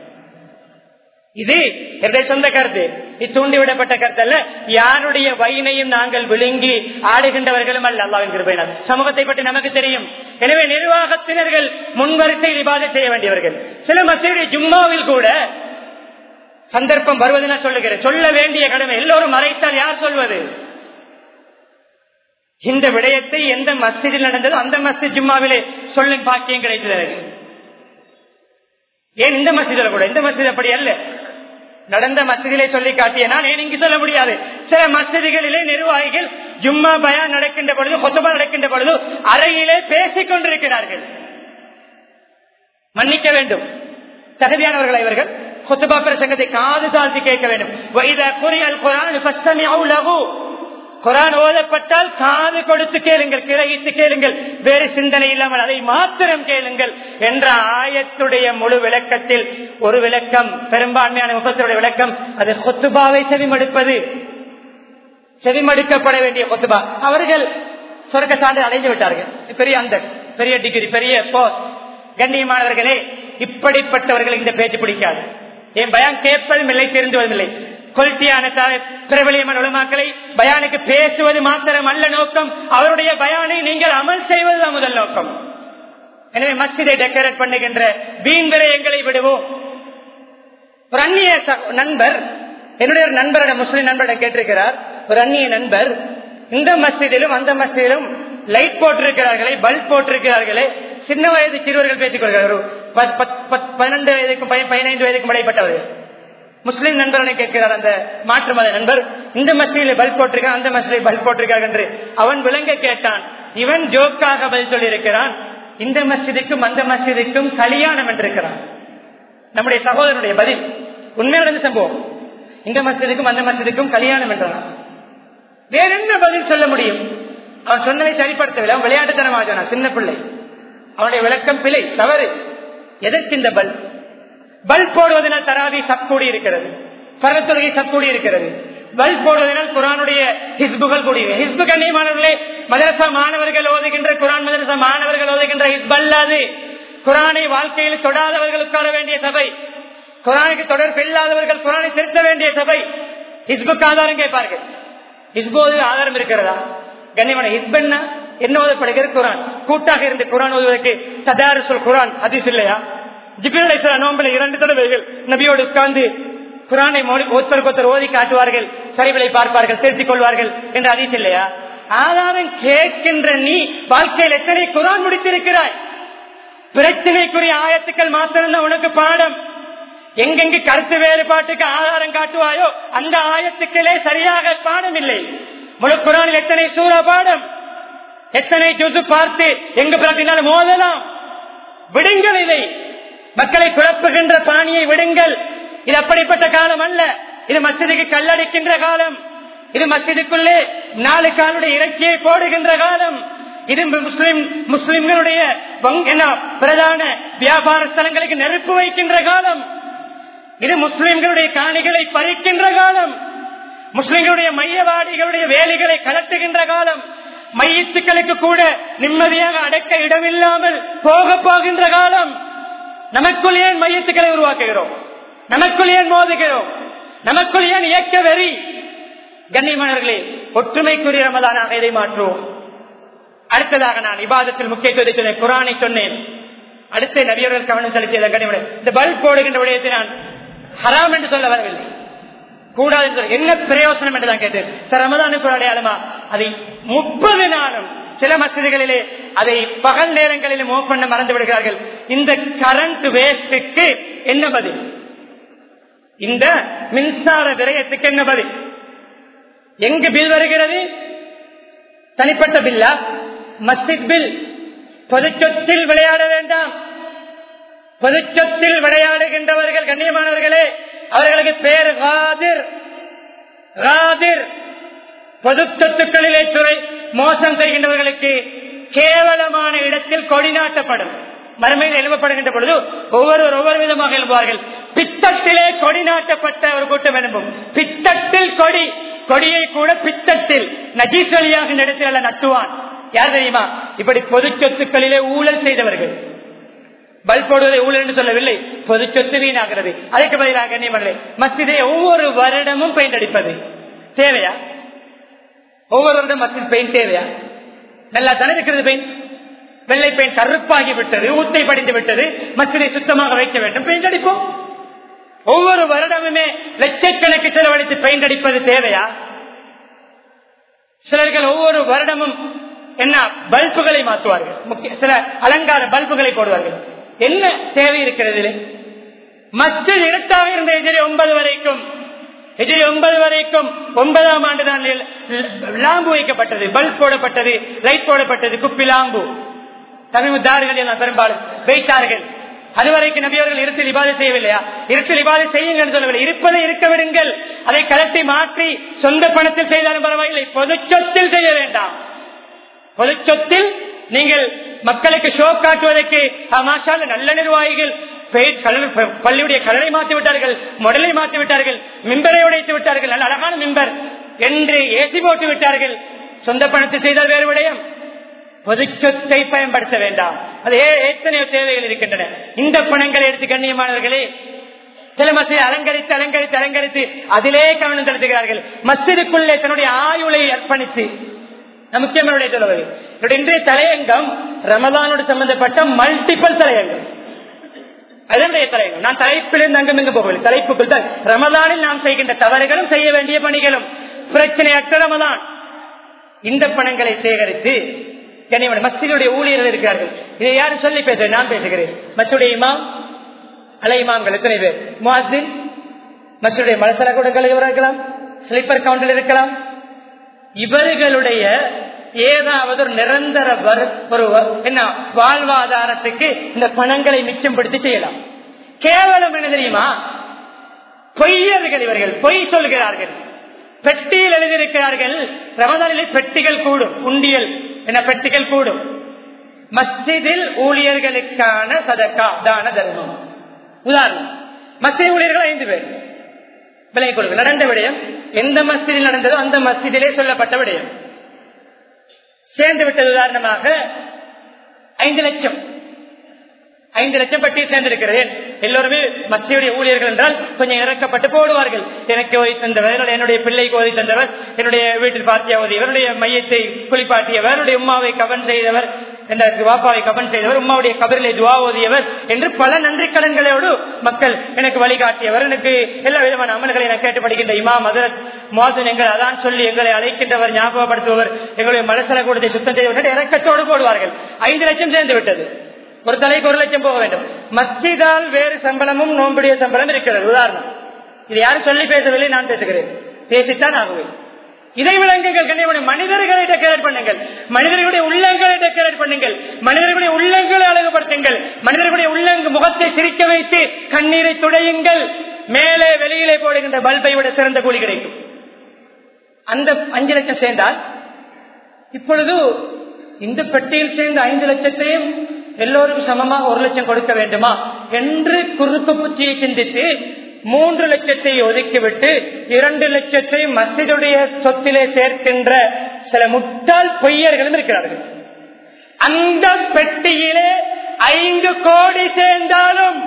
A: இது என்னுடைய சொந்த கருத்து இது தூண்டிவிடப்பட்ட கருத்து அல்ல யாருடைய வயினையும் நாங்கள் விழுங்கி ஆடுகின்றவர்களும் அல்ல அல்லாவின் கிருபையினால் சமூகத்தை பற்றி நமக்கு தெரியும் எனவே நிர்வாகத்தினர்கள் முன்வரிசையில் இபாதை செய்ய வேண்டியவர்கள் சில மசீடைய ஜும்மாவில் கூட சந்தர்ப்பம் வருவதென சொல்லுகிறேன் சொல்ல வேண்டிய கடமை எல்லோரும் மறைத்தால் யார் சொல்வது இந்த விடயத்தை எந்த மஸ்ஜிதில் நடந்ததோ அந்த மஸ்ஜித் ஜும்மாவிலே சொல்லும் பாக்கியம் கிடைத்தது எனக்கு ஏன் இந்த மசிதில கூட இந்த மசித் அப்படி அல்ல நடந்த மசிதிலே சொல்லி காட்டிய நான் ஏன் இங்கு சொல்ல முடியாது சில மசிதிகளிலே நிர்வாகிகள் ஜும்மா பயான் நடக்கின்ற பொழுது கொத்தபா நடக்கின்ற பொழுது அறையிலே பேசிக் கொண்டிருக்கிறார்கள் மன்னிக்க வேண்டும் தகுதியானவர்கள் இவர்கள் கொத்துபா பிரசங்கத்தை காது தாழ்த்தி கேட்க வேண்டும் வைத குறியல் குரான் குரான் ஓதப்பட்டால் காது கொடுத்து கேளுங்கள் கிரகித்து கேளுங்கள் வேறு சிந்தனை இல்லாமல் அதை மாத்திரம் கேளுங்கள் என்ற ஆயத்துடைய முழு விளக்கத்தில் ஒரு விளக்கம் பெரும்பான்மையான முகசருடைய விளக்கம் அது கொத்துபாவை செவிமடுப்பது செவிமடுக்கப்பட வேண்டிய கொத்துபா அவர்கள் சொர்க்க சான்று அடைந்து விட்டார்கள் பெரிய அந்த பெரிய டிகிரி பெரிய போஸ்ட் கண்ணியமானவர்களே இப்படிப்பட்டவர்கள் இந்த பேச்சு பிடிக்காது என் பயம் கேட்பதும் இல்லை தெரிந்துவதும் இல்லை கொல்ட்டியான பிரபலியமான உலமாக்களை பயானுக்கு பேசுவது மாத்திரம் அல்ல நோக்கம் அவருடைய பயானை நீங்கள் அமல் செய்வதுதான் முதல் நோக்கம் எனவே மஸ்ஜிதை டெக்கரேட் பண்ணுகின்ற வீண் விரயங்களை விடுவோம் ஒரு அந்நிய நண்பர் என்னுடைய ஒரு நண்பரோட முஸ்லிம் நண்பரிடம் கேட்டிருக்கிறார் ஒரு அந்நிய நண்பர் இந்த மஸ்ஜிதிலும் அந்த மஸ்ஜிதிலும் லைட் போட்டிருக்கிறார்களே பல்ப் போட்டிருக்கிறார்களே சின்ன வயது சிறுவர்கள் பேசிக் கொள்கிறார் பன்னெண்டு வயதுக்கும் பதினைந்து வயதுக்கும் இடைப்பட்டவர் முஸ்லீம் நண்பர்களை கேட்கிறார் அந்த மாற்று மத நண்பர் இந்த மசீல பல்ப் போட்டிருக்கான் அந்த மசீலை பல்ப் போட்டிருக்கார் என்று அவன் விளங்க கேட்டான் இவன் ஜோக்காக பதில் சொல்லியிருக்கிறான் இந்த மசிதிக்கும் அந்த மசிதிக்கும் கல்யாணம் என்றிருக்கிறான் நம்முடைய சகோதரனுடைய பதில் உண்மையான சம்பவம் இந்த மசிதிக்கும் அந்த மசிதிக்கும் கல்யாணம் என்றான் வேற என்ன பதில் சொல்ல முடியும் அவன் சொன்னதை சரிப்படுத்தவில்லை அவன் விளையாட்டுத்தனமாக சின்ன பிள்ளை அவனுடைய விளக்கம் பிழை தவறு எதற்கு இந்த பல்ப் பல்ப் போடுவதனால் தராவி சப்கூடி இருக்கிறது சரத்துறை சப்கூடி இருக்கிறது பல்ப் போடுவதனால் குரானுடைய ஹிஸ்புகள் கூடி ஹிஸ்பு கண்ணியமானவர்களே மதரசா மாணவர்கள் ஓதுகின்ற குரான் மதரசா மாணவர்கள் ஓதுகின்ற ஹிஸ்ப் அல்லாது குரானை வாழ்க்கையில் தொடாதவர்கள் உட்கார வேண்டிய சபை குரானுக்கு தொடர்பு இல்லாதவர்கள் குரானை திருத்த வேண்டிய சபை ஹிஸ்புக்கு ஆதாரம் கேட்பார்கள் ஹிஸ்போது ஆதாரம் இருக்கிறதா கண்ணியமான ஹிஸ்பன்னா என்ன ஓதப்படுகிறது குரான் கூட்டாக இருந்து குரான் ஓதுவதற்கு ததாரசுல் குரான் ஹதீஸ் இல்லையா ஜிபிரலை நோம்பில் இரண்டு தடவைகள் நபியோடு உட்கார்ந்து குரானை ஒருத்தருக்கு ஒருத்தர் ஓதி காட்டுவார்கள் சரிவிலை பார்ப்பார்கள் திருத்திக் கொள்வார்கள் என்று அதிஸ் இல்லையா ஆதாரம் கேட்கின்ற நீ வாழ்க்கையில் எத்தனை குரான் முடித்திருக்கிறாய் பிரச்சனைக்குரிய ஆயத்துக்கள் மாத்திரம்தான் உனக்கு பாடம் எங்கெங்கு கருத்து வேறுபாட்டுக்கு ஆதாரம் காட்டுவாயோ அந்த ஆயத்துக்களே சரியாக பாடம் இல்லை முழு குரானில் எத்தனை சூற பாடம் எத்தனை ஜுசு பார்த்து எங்கு பிறப்பினாலும் மோதலாம் விடுங்கள் இதை மக்களை குழப்புகின்ற பாணியை விடுங்கள் இது அப்படிப்பட்ட காலம் அல்ல இது மசிதிக்கு கல்லடிக்கின்ற காலம் இது மசிதுக்குள்ளே நாலு காலுடைய இறைச்சியை போடுகின்ற காலம் இது முஸ்லிம் முஸ்லிம்களுடைய பிரதான வியாபார ஸ்தலங்களுக்கு நெருப்பு வைக்கின்ற காலம் இது முஸ்லிம்களுடைய காணிகளை பறிக்கின்ற காலம் முஸ்லிம்களுடைய மையவாடிகளுடைய வேலைகளை கலட்டுகின்ற காலம் மையத்துக்களுக்கு கூட நிம்மதியாக அடக்க இடமில்லாமல் போக போகின்ற காலம் நமக்குள் ஏன் மையத்துக்களை உருவாக்குகிறோம் நமக்குள் ஏன் மோதுகிறோம் நமக்குள் ஏன் இயக்க வெறி கண்ணியமானவர்களே ஒற்றுமைக்குரிய ரமதானாக இதை மாற்றுவோம் அடுத்ததாக நான் விவாதத்தில் முக்கியத்துவத்தை சொன்னேன் குரானை சொன்னேன் அடுத்த நபியர்கள் கவனம் செலுத்திய கண்ணியமான இந்த பல்ப் போடுகின்ற விடயத்தை நான் ஹராம் என்று சொல்ல வரவில்லை கூடாது என்று என்ன பிரயோசனம் என்று தான் கேட்டேன் சார் ரமதானுக்கு ஒரு அடையாளமா அதை முப்பது நாளும் சில மசிதிகளிலே அதை பகல் நேரங்களில் மூவ் பண்ண மறந்து விடுகிறார்கள் இந்த கரண்ட் வேஸ்டுக்கு என்ன பதில் இந்த மின்சார விரயத்துக்கு என்ன பதில் எங்கு பில் வருகிறது தனிப்பட்ட பில்லா மஸ்ஜித் பில் பொதுச்சொத்தில் விளையாட வேண்டாம் பொதுச்சொத்தில் விளையாடுகின்றவர்கள் கண்ணியமானவர்களே அவர்களுக்கு பேர் காதிர் காதிர் பொது சொத்துக்களிலே துறை மோசம் செய்கின்றவர்களுக்கு கேவலமான இடத்தில் கொடி நாட்டப்படும் மறுமையில் எழுப்பப்படுகின்ற பொழுது ஒவ்வொருவர் ஒவ்வொரு விதமாக எழுப்புவார்கள் பித்தத்திலே கொடி நாட்டப்பட்ட ஒரு கூட்டம் எழுப்பும் பித்தத்தில் கொடி கொடியை கூட பித்தத்தில் நஜீஸ் வழியாக இந்த இடத்தில் நட்டுவான் யார் தெரியுமா இப்படி பொது சொத்துக்களிலே ஊழல் செய்தவர்கள் பல்ப் போடுவதை ஊழல் என்று சொல்லவில்லை பொது சொத்து வீணாகிறது அதற்கு பதிலாக கண்ணியமல்ல மஸ்ஜிதை ஒவ்வொரு வருடமும் பெயிண்ட் அடிப்பது தேவையா ஒவ்வொரு வருடம் மஸ்ஜித் பெயிண்ட் தேவையா நல்லா தானே இருக்கிறது பெயிண்ட் வெள்ளை பெயிண்ட் கருப்பாகி விட்டது ஊத்தை படிந்து விட்டது மஸ்ஜிதை சுத்தமாக வைக்க வேண்டும் பெயிண்ட் அடிப்போம் ஒவ்வொரு வருடமுமே லட்சக்கணக்கு செலவழித்து பெயிண்ட் அடிப்பது தேவையா சிலர்கள் ஒவ்வொரு வருடமும் என்ன பல்புகளை மாற்றுவார்கள் முக்கிய சில அலங்கார பல்புகளை போடுவார்கள் என்ன தேவை இருக்கிறது மஸ்ஜித் இருட்டாக இருந்த எதிரி ஒன்பது வரைக்கும் எதிரி ஒன்பது வரைக்கும் ஒன்பதாம் ஆண்டு தான் லாம்பு வைக்கப்பட்டது பல்ப் போடப்பட்டது லைட் போடப்பட்டது குப்பி லாம்பு தமிழ்தார்கள் எல்லாம் பெரும்பாலும் வைத்தார்கள் அதுவரைக்கும் நபியவர்கள் இருட்டில் இபாதை செய்யவில்லையா இருட்டில் இபாதை செய்யுங்கள் சொல்லவில்லை இருப்பதை இருக்க விடுங்கள் அதை கலட்டி மாற்றி சொந்த பணத்தில் செய்தாலும் பரவாயில்லை பொது சொத்தில் செய்ய வேண்டாம் பொது சொத்தில் நீங்கள் மக்களுக்கு ஷோ காட்டுவதற்கு மாஷால நல்ல நிர்வாகிகள் பள்ளியுடைய கலரை மாற்றி விட்டார்கள் முடலை மாற்றி விட்டார்கள் மிம்பரை உடைத்து விட்டார்கள் நல்ல அழகான மிம்பர் என்று ஏசி போட்டு விட்டார்கள் சொந்த பணத்தில் செய்தால் வேறு விடயம் பொது சொத்தை பயன்படுத்த வேண்டாம் அது எத்தனையோ தேவைகள் இருக்கின்றன இந்த பணங்களை எடுத்து கண்ணியமானவர்களே சில மசிதை அலங்கரித்து அலங்கரித்து அலங்கரித்து அதிலே கவனம் செலுத்துகிறார்கள் மசிதுக்குள்ளே தன்னுடைய ஆயுளை அர்ப்பணித்து முக்கியமான சொல்லுவது இன்றைய தலையங்கம் ரமதானோடு சம்பந்தப்பட்ட மல்டிபிள் தலையங்கம் அதனுடைய தலையங்கம் நான் தலைப்பிலிருந்து அங்கும் இங்கு போகவில்லை தலைப்புக்குள் தான் ரமதானில் நாம் செய்கின்ற தவறுகளும் செய்ய வேண்டிய பணிகளும் பிரச்சனையற்ற ரமதான் இந்த பணங்களை சேகரித்து கனிமன் மஸ்ஜிதுடைய ஊழியர்கள் இருக்கிறார்கள் இதை யாரும் சொல்லி பேச நான் பேசுகிறேன் மஸ்ஜிடைய இமாம் அலை இமாம்கள் எத்தனை பேர் முஹத்தின் மஸ்ஜிடைய மலசல கூடங்கள் இருக்கலாம் ஸ்லீப்பர் கவுண்டில் இருக்கலாம் இவர்களுடைய ஏதாவது ஒரு நிரந்தர ஒரு என்ன வாழ்வாதாரத்துக்கு இந்த பணங்களை மிச்சம்படுத்தி செய்யலாம் கேவலம் என்ன தெரியுமா பொய்யர்கள் இவர்கள் பொய் சொல்கிறார்கள் பெட்டியில் எழுதியிருக்கிறார்கள் ரமதானிலே பெட்டிகள் கூடும் உண்டியல் என பெட்டிகள் கூடும் மஸ்ஜிதில் ஊழியர்களுக்கான சதக்கா தான தர்மம் உதாரணம் மஸ்ஜித் ஊழியர்கள் ஐந்து பேர் விலை கொடுங்க நடந்த விடயம் எந்த மஸ்ஜிதில் நடந்ததோ அந்த மஸ்ஜிதிலே சொல்லப்பட்ட விடயம் சேர்ந்து விட்டது உதாரணமாக ஐந்து லட்சம் ஐந்து லட்சம் பட்டியல் சேர்ந்திருக்கிறேன் எல்லோருமே மசியுடைய ஊழியர்கள் என்றால் கொஞ்சம் இறக்கப்பட்டு போடுவார்கள் எனக்கு ஓதி தந்தவர் என்னுடைய பிள்ளைக்கு ஓதி தந்தவர் என்னுடைய வீட்டில் பாத்தியா ஓதியவர் என்னுடைய மையத்தை குளிப்பாட்டியவர் என்னுடைய உமாவை கவன் செய்தவர் வாப்பாவை கவன் செய்தவர் உமாவுடைய கபரிலை துவா ஓதியவர் என்று பல நன்றி கடன்களோடு மக்கள் எனக்கு வழிகாட்டியவர் எனக்கு எல்லா விதமான அமல்களை என கேட்டுப்படுகின்ற இமா மதரத் மோதன் எங்கள் அதான் சொல்லி எங்களை அழைக்கின்றவர் ஞாபகப்படுத்துபவர் எங்களுடைய மலசல கூடத்தை சுத்தம் செய்தவர் இறக்கத்தோடு போடுவார்கள் ஐந்து லட்சம் சேர்ந்து விட்டது ஒரு தலைக்கு ஒரு லட்சம் போக வேண்டும் மஸ்ஜிதால் வேறு சம்பளமும் நோம்புடைய சம்பளம் இருக்கிறது உதாரணம் இது யாரும் சொல்லி பேசவில்லை நான் பேசுகிறேன் பேசித்தான் ஆகுவேன் இதை விளங்குங்கள் கண்ணியமான மனிதர்களை டெக்கரேட் பண்ணுங்கள் மனிதர்களுடைய உள்ளங்களை டெக்கரேட் பண்ணுங்கள் மனிதர்களுடைய உள்ளங்களை அழகுபடுத்துங்கள் மனிதர்களுடைய உள்ளங்கு முகத்தை சிரிக்க வைத்து கண்ணீரை துடையுங்கள் மேலே வெளியிலே போடுகின்ற பல்பை விட சிறந்த கூலி கிடைக்கும் அந்த அஞ்சு லட்சம் சேர்ந்தால் இப்பொழுது இந்த பெட்டியில் சேர்ந்த ஐந்து லட்சத்தையும் எல்லோரும் சமமாக ஒரு லட்சம் கொடுக்க வேண்டுமா என்று குறுக்கு புத்தியை சிந்தித்து மூன்று லட்சத்தை ஒதுக்கிவிட்டு இரண்டு லட்சத்தை மசிதுடைய சொத்திலே சேர்க்கின்ற சில முட்டாள் பொய்யர்களும் இருக்கிறார்கள் அந்த பெட்டியிலே ஐந்து கோடி சேர்ந்தாலும்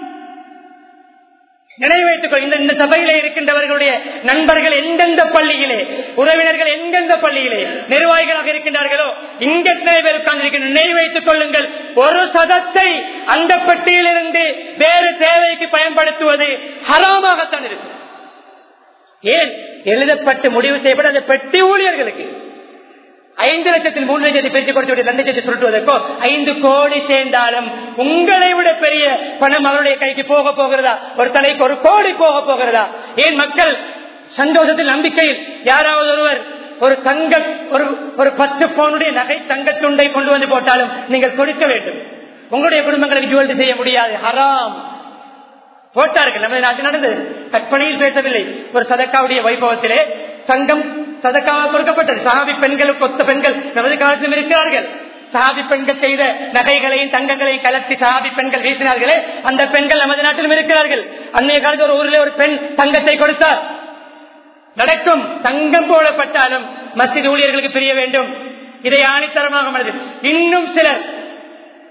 A: நினைவு வைத்துக்கோ இந்த இந்த சபையிலே இருக்கின்றவர்களுடைய நண்பர்கள் எந்தெந்த பள்ளியிலே உறவினர்கள் எந்தெந்த பள்ளியிலே நிர்வாகிகளாக இருக்கின்றார்களோ இங்க எத்தனை பேர் உட்கார்ந்திருக்கின்ற நினைவு வைத்துக் கொள்ளுங்கள் ஒரு சதத்தை அந்த பெட்டியிலிருந்து வேறு தேவைக்கு பயன்படுத்துவது ஹராமாகத்தான் இருக்கும் ஏன் எழுதப்பட்டு முடிவு செய்யப்பட்ட அந்த பெட்டி ஊழியர்களுக்கு ஐந்து லட்சத்தில் மூன்று லட்சத்தை பிரித்து கொடுத்து விட்டு ரெண்டு லட்சத்தை சுருட்டுவதற்கோ ஐந்து கோடி சேர்ந்தாலும் உங்களை விட பெரிய பணம் அவருடைய கைக்கு போக போகிறதா ஒரு தலைக்கு ஒரு கோடி போக போகிறதா ஏன் மக்கள் சந்தோஷத்தில் நம்பிக்கையில் யாராவது ஒருவர் ஒரு தங்க ஒரு ஒரு பத்து பவுனுடைய நகை தங்க துண்டை கொண்டு வந்து போட்டாலும் நீங்கள் கொடுக்க வேண்டும் உங்களுடைய குடும்பங்களுக்கு ஜுவல்ரி செய்ய முடியாது ஹராம் போட்டார்கள் நமது நாட்டில் நடந்தது கற்பனையில் பேசவில்லை ஒரு சதக்காவுடைய வைபவத்திலே தங்கம் சதக்காக கொடுக்கப்பட்டது சஹாபி பெண்களுக்கு ஒத்த பெண்கள் நமது காலத்திலும் இருக்கிறார்கள் சஹாபி பெண்கள் செய்த நகைகளையும் தங்கங்களையும் கலத்தி சஹாபி பெண்கள் வீசினார்களே அந்த பெண்கள் நமது நாட்டிலும் இருக்கிறார்கள் அன்றைய காலத்தில் ஒரு ஊரில் ஒரு பெண் தங்கத்தை கொடுத்தார் நடக்கும் தங்கம் போடப்பட்டாலும் மசித் ஊழியர்களுக்கு பிரிய வேண்டும் இதை ஆணித்தரமாக மனது இன்னும் சிலர்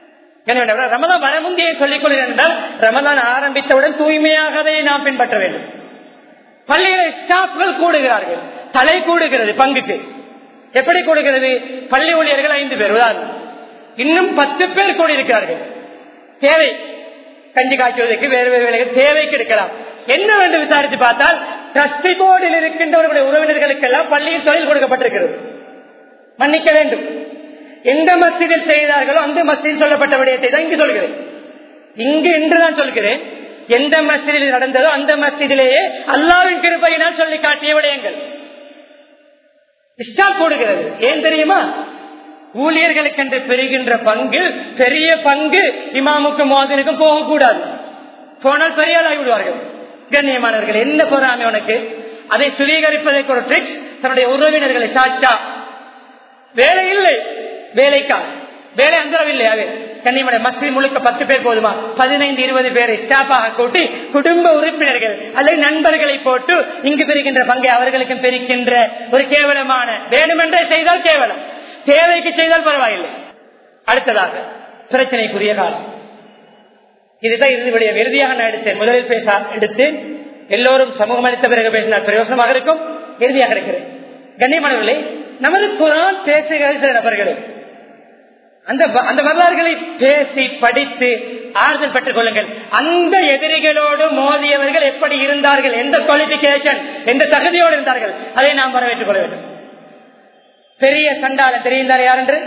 A: ரமதான் வர முந்தைய சொல்லிக் கொள்கிறேன் என்றால் ரமதான் ஆரம்பித்தவுடன் தூய்மையாக அதை நாம் பின்பற்ற வேண்டும் பள்ளியில ஸ்டாஃப்கள் கூடுகிறார்கள் தலை கூடுகிறது பங்குக்கு எப்படி கூடுகிறது பள்ளி ஊழியர்கள் ஐந்து பேர் உதாரணம் இன்னும் பத்து பேர் கூடியிருக்கிறார்கள் தேவை கஞ்சி காய்ச்சுவதற்கு வேறு வேறு வேலைகள் தேவைக்கு எடுக்கலாம் என்ன வேண்டும் விசாரித்து பார்த்தால் டிரஸ்டி போர்டில் இருக்கின்றவர்களுடைய உறவினர்களுக்கெல்லாம் பள்ளியில் தொழில் கொடுக்கப்பட்டிருக்கிறது மன்னிக்க வேண்டும் எந்த மசிதில் செய்தார்களோ அந்த மசிதில் சொல்லப்பட்ட விடயத்தை தான் இங்கு சொல்கிறேன் இங்கு என்றுதான் சொல்கிறேன் எந்த மசிதில் நடந்ததோ அந்த மசிதிலேயே அல்லாவின் கிருப்பையினால் சொல்லி காட்டிய விடயங்கள் இஷ்டா கூடுகிறது ஏன் தெரியுமா ஊழியர்களுக்கு என்று பெறுகின்ற பங்கு பெரிய பங்கு இமாமுக்கும் மோதனுக்கும் போகக்கூடாது போனால் பெரியாளாகி விடுவார்கள் கண்ணியமானவர்கள் என்ன பொறாமை உனக்கு அதை சுவீகரிப்பதற்கு ஒரு ட்ரிக்ஸ் தன்னுடைய உறவினர்களை சாச்சா வேலை இல்லை வேலைக்கா வேலை அந்தரவில்லை அது கன்னிமலை மஸ்ஜித் முழுக்க பத்து பேர் போதுமா பதினைந்து இருபது பேரை ஸ்டாஃபாக கூட்டி குடும்ப உறுப்பினர்கள் அல்லது நண்பர்களை போட்டு இங்கு பெறுகின்ற பங்கை அவர்களுக்கும் பெருக்கின்ற ஒரு கேவலமான வேணுமென்றே செய்தால் கேவலம் தேவைக்கு செய்தால் பரவாயில்லை அடுத்ததாக பிரச்சனைக்குரிய காலம் இதுதான் இறுதியுடைய இறுதியாக நான் எடுத்தேன் முதலில் பேச எடுத்தேன் எல்லோரும் சமூகம் அளித்த பிறகு பேசினால் பிரயோசனமாக இருக்கும் இறுதியாக இருக்கிறேன் கண்ணியமானவர்களே நமது குரான் பேசுகிற சில நபர்களே அந்த அந்த வரலாறுகளை பேசி படித்து ஆறுதல் பெற்றுக் கொள்ளுங்கள் அந்த எதிரிகளோடு மோதியவர்கள் எப்படி இருந்தார்கள் எந்த குவாலிபிகேஷன் எந்த தகுதியோடு இருந்தார்கள் அதை நாம் வரவேற்றுக் கொள்ள வேண்டும் பெரிய சண்டாளன் தெரிந்தார் யார் என்று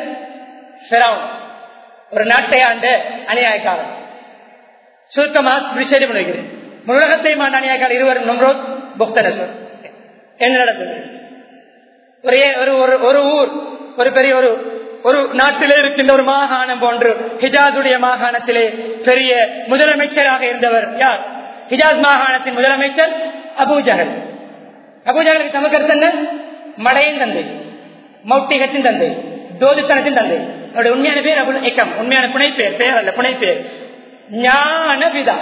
A: ஒரு நாட்டை ஆண்டு அநியாயக்காரன் சுருக்கமாக விஷயம் பண்ணுகிறேன் உலகத்தை மாண்ட அநியாயக்காரர் இருவரும் நம்ரோத் புக்தனஸ்வர் என்ன நடந்தது ஒரே ஒரு ஒரு ஊர் ஒரு பெரிய ஒரு ஒரு நாட்டிலே இருக்கின்ற ஒரு மாகாணம் போன்று ஹிஜாஸுடைய மாகாணத்திலே பெரிய முதலமைச்சராக இருந்தவர் யார் ஹிஜாஸ் மாகாணத்தின் முதலமைச்சர் அபூஜகல் அபூஜகலுக்கு தமக்கருத்து என்ன மடையின் தந்தை மௌட்டிகத்தின் தந்தை தோதுத்தனத்தின் தந்தை அவருடைய உண்மையான பேர் அபுல் எக்கம் உண்மையான புனை பேர் பேர் அல்ல புனை பேர் ஞான பிதா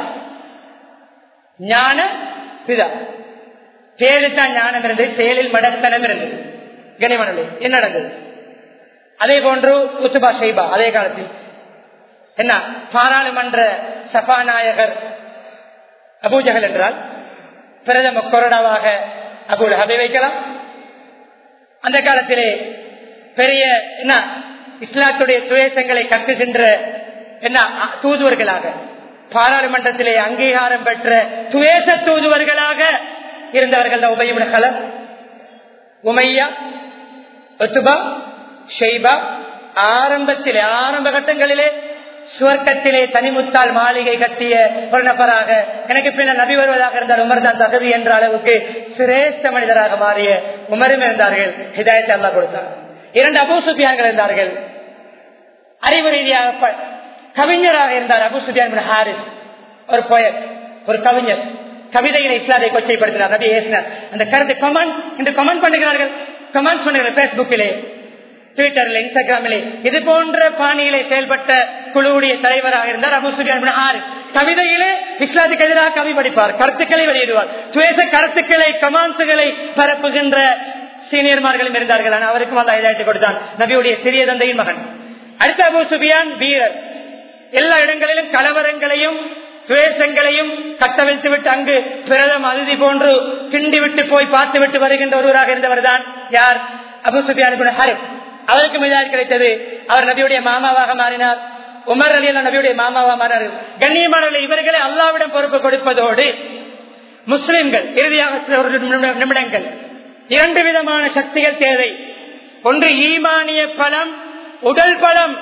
A: ஞான பிதா பேரில் தான் ஞானம் இருந்தது செயலில் மடத்தனம் இருந்தது கனிமணி என்ன நடந்தது அதே போன்று உத்துபா ஷைபா அதே காலத்தில் என்ன பாராளுமன்ற சபாநாயகர் அபூஜகல் என்றால் பிரதம கொரோனாவாக அபுல் ஹபை வைக்கலாம் அந்த காலத்திலே பெரிய என்ன இஸ்லாத்துடைய துவேஷங்களை கட்டுகின்ற என்ன தூதுவர்களாக பாராளுமன்றத்திலே அங்கீகாரம் பெற்ற துவேச தூதுவர்களாக இருந்தவர்கள் தான் உபயமுட கலர் உமையா ஒத்துபா ஷெய்பா ஆரம்பத்திலே ஆரம்ப கட்டங்களிலே சுவர்க்கத்திலே தனிமுத்தால் மாளிகை கட்டிய ஒரு நபராக எனக்கு பின்னர் நபி வருவதாக இருந்தால் உமர் தான் தகுதி என்ற அளவுக்கு சிரேஷ்ட மனிதராக மாறிய உமரும் இருந்தார்கள் ஹிதாயத்தை அல்லா கொடுத்தார் இரண்டு அபூ சுபியான்கள் இருந்தார்கள் அறிவு ரீதியாக கவிஞராக இருந்தார் அபு சுபியான் ஹாரிஸ் ஒரு போயட் ஒரு கவிஞர் கவிதைகளை இஸ்லாத்தை கொச்சைப்படுத்தினார் நபி ஏசினார் அந்த கருத்தை கமெண்ட் என்று கமெண்ட் பண்ணுகிறார்கள் கமெண்ட்ஸ் பண்ணுகிறார் பேஸ்புக்கிலே ட்விட்டர்ல இன்ஸ்டாகிராமிலே இது போன்ற பாணியிலே செயல்பட்ட குழுவுடைய தலைவராக இருந்தார் அபு சுபியான் ஹாரிஸ் கவிதையிலே இஸ்லாத்துக்கு எதிராக கவி படிப்பார் கருத்துக்களை வெளியிடுவார் சுவேச கருத்துக்களை கமான்ஸுகளை பரப்புகின்ற சீனியர்மார்களும் இருந்தார்கள் ஆனால் அவருக்கும் அல்ல இதாயத்தை கொடுத்தான் நபியுடைய சிறிய தந்தையின் மகன் அடுத்த அபு சுபியான் வீரர் எல்லா இடங்களிலும் கலவரங்களையும் துவேஷங்களையும் கட்டவிழ்த்து விட்டு அங்கு பிரதம் அதிதி போன்று கிண்டி விட்டு போய் பார்த்து விட்டு வருகின்ற ஒருவராக இருந்தவர் தான் யார் அபு சுபியான் ஹரிப் அவருக்கு மீதாக கிடைத்தது அவர் நபியுடைய மாமாவாக மாறினார் உமர் அலி நபியுடைய மாமாவாக மாறினார் கண்ணியமானவர்கள் இவர்களை அல்லாவிடம் பொறுப்பு கொடுப்பதோடு முஸ்லிம்கள் இறுதியாக சில ஒரு நிமிடங்கள் இரண்டு விதமான சக்திகள் தேவை ஒன்று ஈமானிய பலம் உடல் பலம்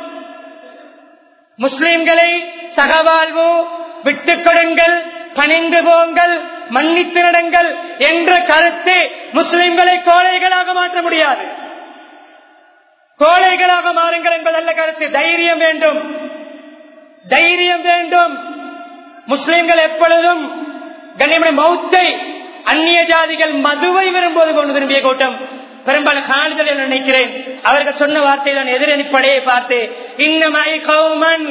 A: முஸ்லிம்களை சகவாழ்வு விட்டுக் கொடுங்கள் பணிந்து போங்கள் மன்னித்து நடங்கள் என்ற கருத்து முஸ்லிம்களை கோழைகளாக மாற்ற முடியாது கோழைகளாக மாறுங்கள் என்பதல்ல கருத்து தைரியம் வேண்டும் தைரியம் வேண்டும் முஸ்லிம்கள் எப்பொழுதும் கண்ணியமான மௌத்தை அந்நிய ஜாதிகள் மதுவை விரும்புவது கொண்டு விரும்பிய கூட்டம் பெரும்பாலும் காணிதல் நினைக்கிறேன் அவர்கள் சொன்ன வார்த்தை தான் எதிரணிப்படையை பார்த்து இன்னமை கௌமன்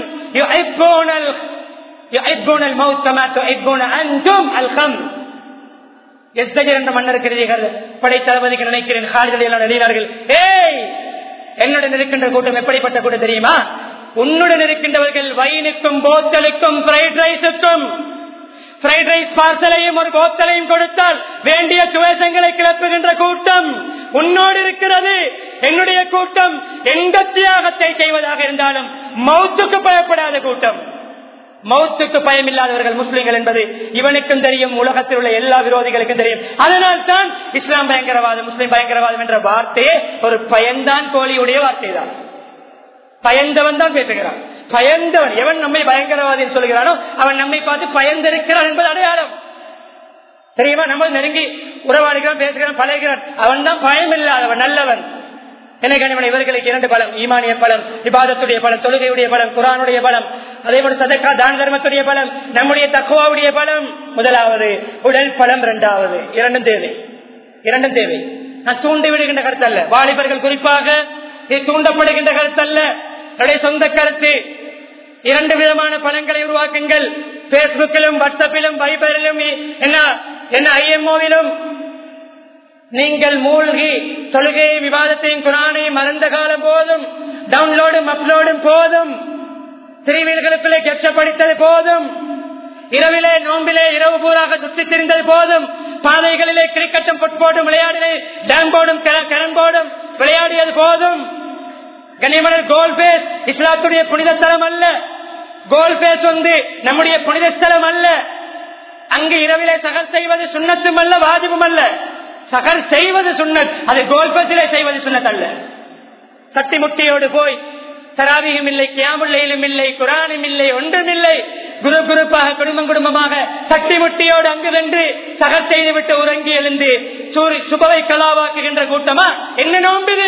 A: என்ற மன்னருக்கிறீர்கள் படை தளபதிக்கு நினைக்கிறேன் காலிகள் எல்லாம் எழுதினார்கள் ஏய் என்னுடன் இருக்கின்ற கூட்டம் எப்படிப்பட்ட கூட்டம் தெரியுமா உன்னுடன் இருக்கின்றவர்கள் வைனுக்கும் போத்தலுக்கும் ஃப்ரைட் ரைஸுக்கும் ஃப்ரைட் ரைஸ் பார்சலையும் ஒரு போத்தலையும் கொடுத்தால் வேண்டிய துவேஷங்களை கிளப்புகின்ற கூட்டம் உன்னோடு இருக்கிறது என்னுடைய கூட்டம் எந்த தியாகத்தை செய்வதாக இருந்தாலும் மௌத்துக்கு பயப்படாத கூட்டம் மௌத்துக்கு பயமில்லாதவர்கள் முஸ்லிம்கள் என்பது இவனுக்கும் தெரியும் உலகத்தில் உள்ள எல்லா விரோதிகளுக்கும் தெரியும் அதனால் தான் இஸ்லாம் பயங்கரவாதம் முஸ்லிம் பயங்கரவாதம் என்ற வார்த்தையே ஒரு பயன்தான் கோழியுடைய வார்த்தை தான் பயந்தவன் தான் பேசுகிறான் பயந்தவன் எவன் நம்மை பயங்கரவாதி என்று சொல்கிறானோ அவன் நம்மை பார்த்து பயந்திருக்கிறான் என்பது அடையாளம் தெரியுமா நம்ம நெருங்கி உறவாடுகிறான் பேசுகிறான் பழகிறான் அவன் தான் பயம் இல்லாதவன் நல்லவன் எனக்கு இவர்களுக்கு இரண்டு பலம் ஈமானிய பலம் விவாதத்துடைய பலம் தொழுகையுடைய பலம் குரானுடைய பலம் அதே போல சதக்கா தான தர்மத்துடைய பலம் நம்முடைய தக்குவாவுடைய பலம் முதலாவது உடல் பலம் இரண்டாவது இரண்டும் தேவை இரண்டும் தேவை நான் தூண்டி விடுகின்ற கருத்து அல்ல வாலிபர்கள் குறிப்பாக இது தூண்டப்படுகின்ற கருத்து அல்ல என்னுடைய சொந்த கருத்து இரண்டு விதமான பலன்களை உருவாக்குங்கள் பேஸ்புக்கிலும் வாட்ஸ்அப்பிலும் வைபரிலும் என்ன என்ன ஐஎம்ஓவிலும் நீங்கள் மூழ்கி தொழுகையை விவாதத்தையும் குரானையும் மறந்த காலம் போதும் டவுன்லோடும் அப்லோடும் போதும் திருவீடுகளுக்குள்ளே கெட்டப்படுத்தது போதும் இரவிலே நோம்பிலே இரவு பூராக சுற்றித் திரிந்தது போதும் பாதைகளிலே கிரிக்கெட்டும் புட்போடும் விளையாடிலே டேம் போர்டும் கரன் போர்டும் விளையாடியது போதும் கனிமலர் கோல் பேஸ் இஸ்லாத்துடைய புனித ஸ்தலம் அல்ல கோல் பேஸ் வந்து நம்முடைய புனித ஸ்தலம் அல்ல அங்கு இரவிலே சகர் செய்வது சுண்ணத்தும் அல்ல வாஜிபும் அல்ல சகர் செய்வது சுண்ணத் அது கோல் பேஸிலே செய்வது சுண்ணத் அல்ல சட்டி முட்டியோடு போய் தராவியும் இல்லை கியாமுல்லையிலும் இல்லை குரானும் இல்லை ஒன்றும் இல்லை குரு குருப்பாக குடும்பம் குடும்பமாக சட்டி முட்டியோடு அங்கு வென்று சகர் செய்துவிட்டு உறங்கி எழுந்து சூரி சுபவை கலாவாக்குகின்ற கூட்டமா என்ன நோம்பிது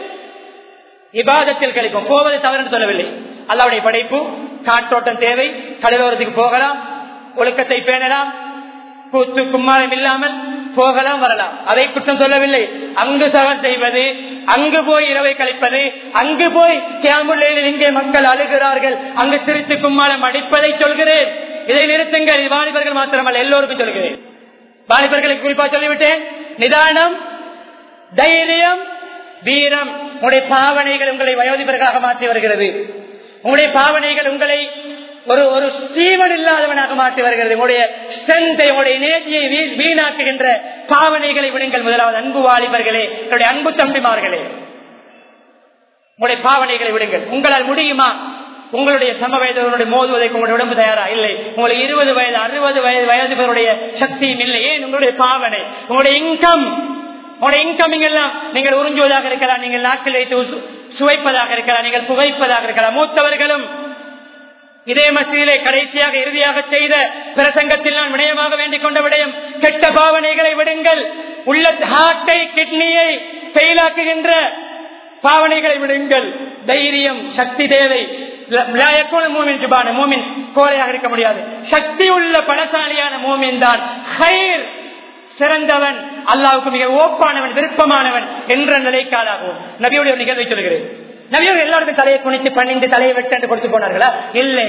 A: இபாதத்தில் கிடைக்கும் போவது தவறு சொல்லவில்லை அல்லாவுடைய படைப்பு காற்றோட்டம் தேவை கடலோரத்துக்கு போகலாம் ஒழுக்கத்தை பேணலாம் கூத்து கும்மாரம் இல்லாமல் போகலாம் வரலாம் அதை குற்றம் சொல்லவில்லை அங்கு சகர் செய்வது அங்கு போய் இரவை கழிப்பது அங்கு போய் கேம்புள்ளையில் இங்கே மக்கள் அழுகிறார்கள் அங்கு சிரித்து கும்மாளம் அடிப்பதை சொல்கிறேன் இதை நிறுத்துங்கள் இது வாலிபர்கள் மாத்திரமல்ல எல்லோருக்கும் சொல்கிறேன் வாலிபர்களுக்கு குறிப்பா சொல்லிவிட்டேன் நிதானம் தைரியம் வீரம் உங்களுடைய பாவனைகள் உங்களை வயோதிபர்களாக மாற்றி வருகிறது உங்களுடைய பாவனைகள் உங்களை ஒரு ஒரு சீவன் இல்லாதவனாக மாற்றி வருகிறது உங்களுடைய ஸ்ட்ரென்த்தை உங்களுடைய நேர்த்தியை வீணாக்குகின்ற பாவனைகளை விடுங்கள் முதலாவது அன்பு வாலிபர்களே என்னுடைய அன்பு தம்பிமார்களே உங்களுடைய பாவனைகளை விடுங்கள் உங்களால் முடியுமா உங்களுடைய சம வயதவருடைய மோதுவதற்கு உங்களுடைய உடம்பு தயாரா இல்லை உங்களுக்கு இருபது வயது அறுபது வயது வயது சக்தியும் இல்லை ஏன் உங்களுடைய பாவனை உங்களுடைய இன்கம் உங்களுடைய இன்கமிங் எல்லாம் நீங்கள் உறிஞ்சுவதாக இருக்கலாம் நீங்கள் நாட்கள் வைத்து சுவைப்பதாக இருக்கலாம் நீங்கள் புகைப்பதாக இருக்கலாம் மூத்தவர்களும் இதே மசீலை கடைசியாக இறுதியாக செய்த பிரசங்கத்தில் நான் விடயமாக வேண்டிக் கொண்ட விடயம் கெட்ட பாவனைகளை விடுங்கள் உள்ள ஹார்ட்டை கிட்னியை செயலாக்குகின்ற பாவனைகளை விடுங்கள் தைரியம் சக்தி தேவை மூமின் ஜுபான மூமின் கோலையாக இருக்க முடியாது சக்தி உள்ள பலசாலியான மூமின் தான் ஹைர் சிறந்தவன் அல்லாவுக்கு மிக ஓப்பானவன் விருப்பமானவன் என்ற நிலைக்காலாகும் நபியுடைய நிகழ்வை சொல்கிறேன் நபியவர் எல்லாருக்கும் தலையை குனித்து பணிந்து தலையை வெட்டு என்று கொடுத்து போனார்களா இல்லை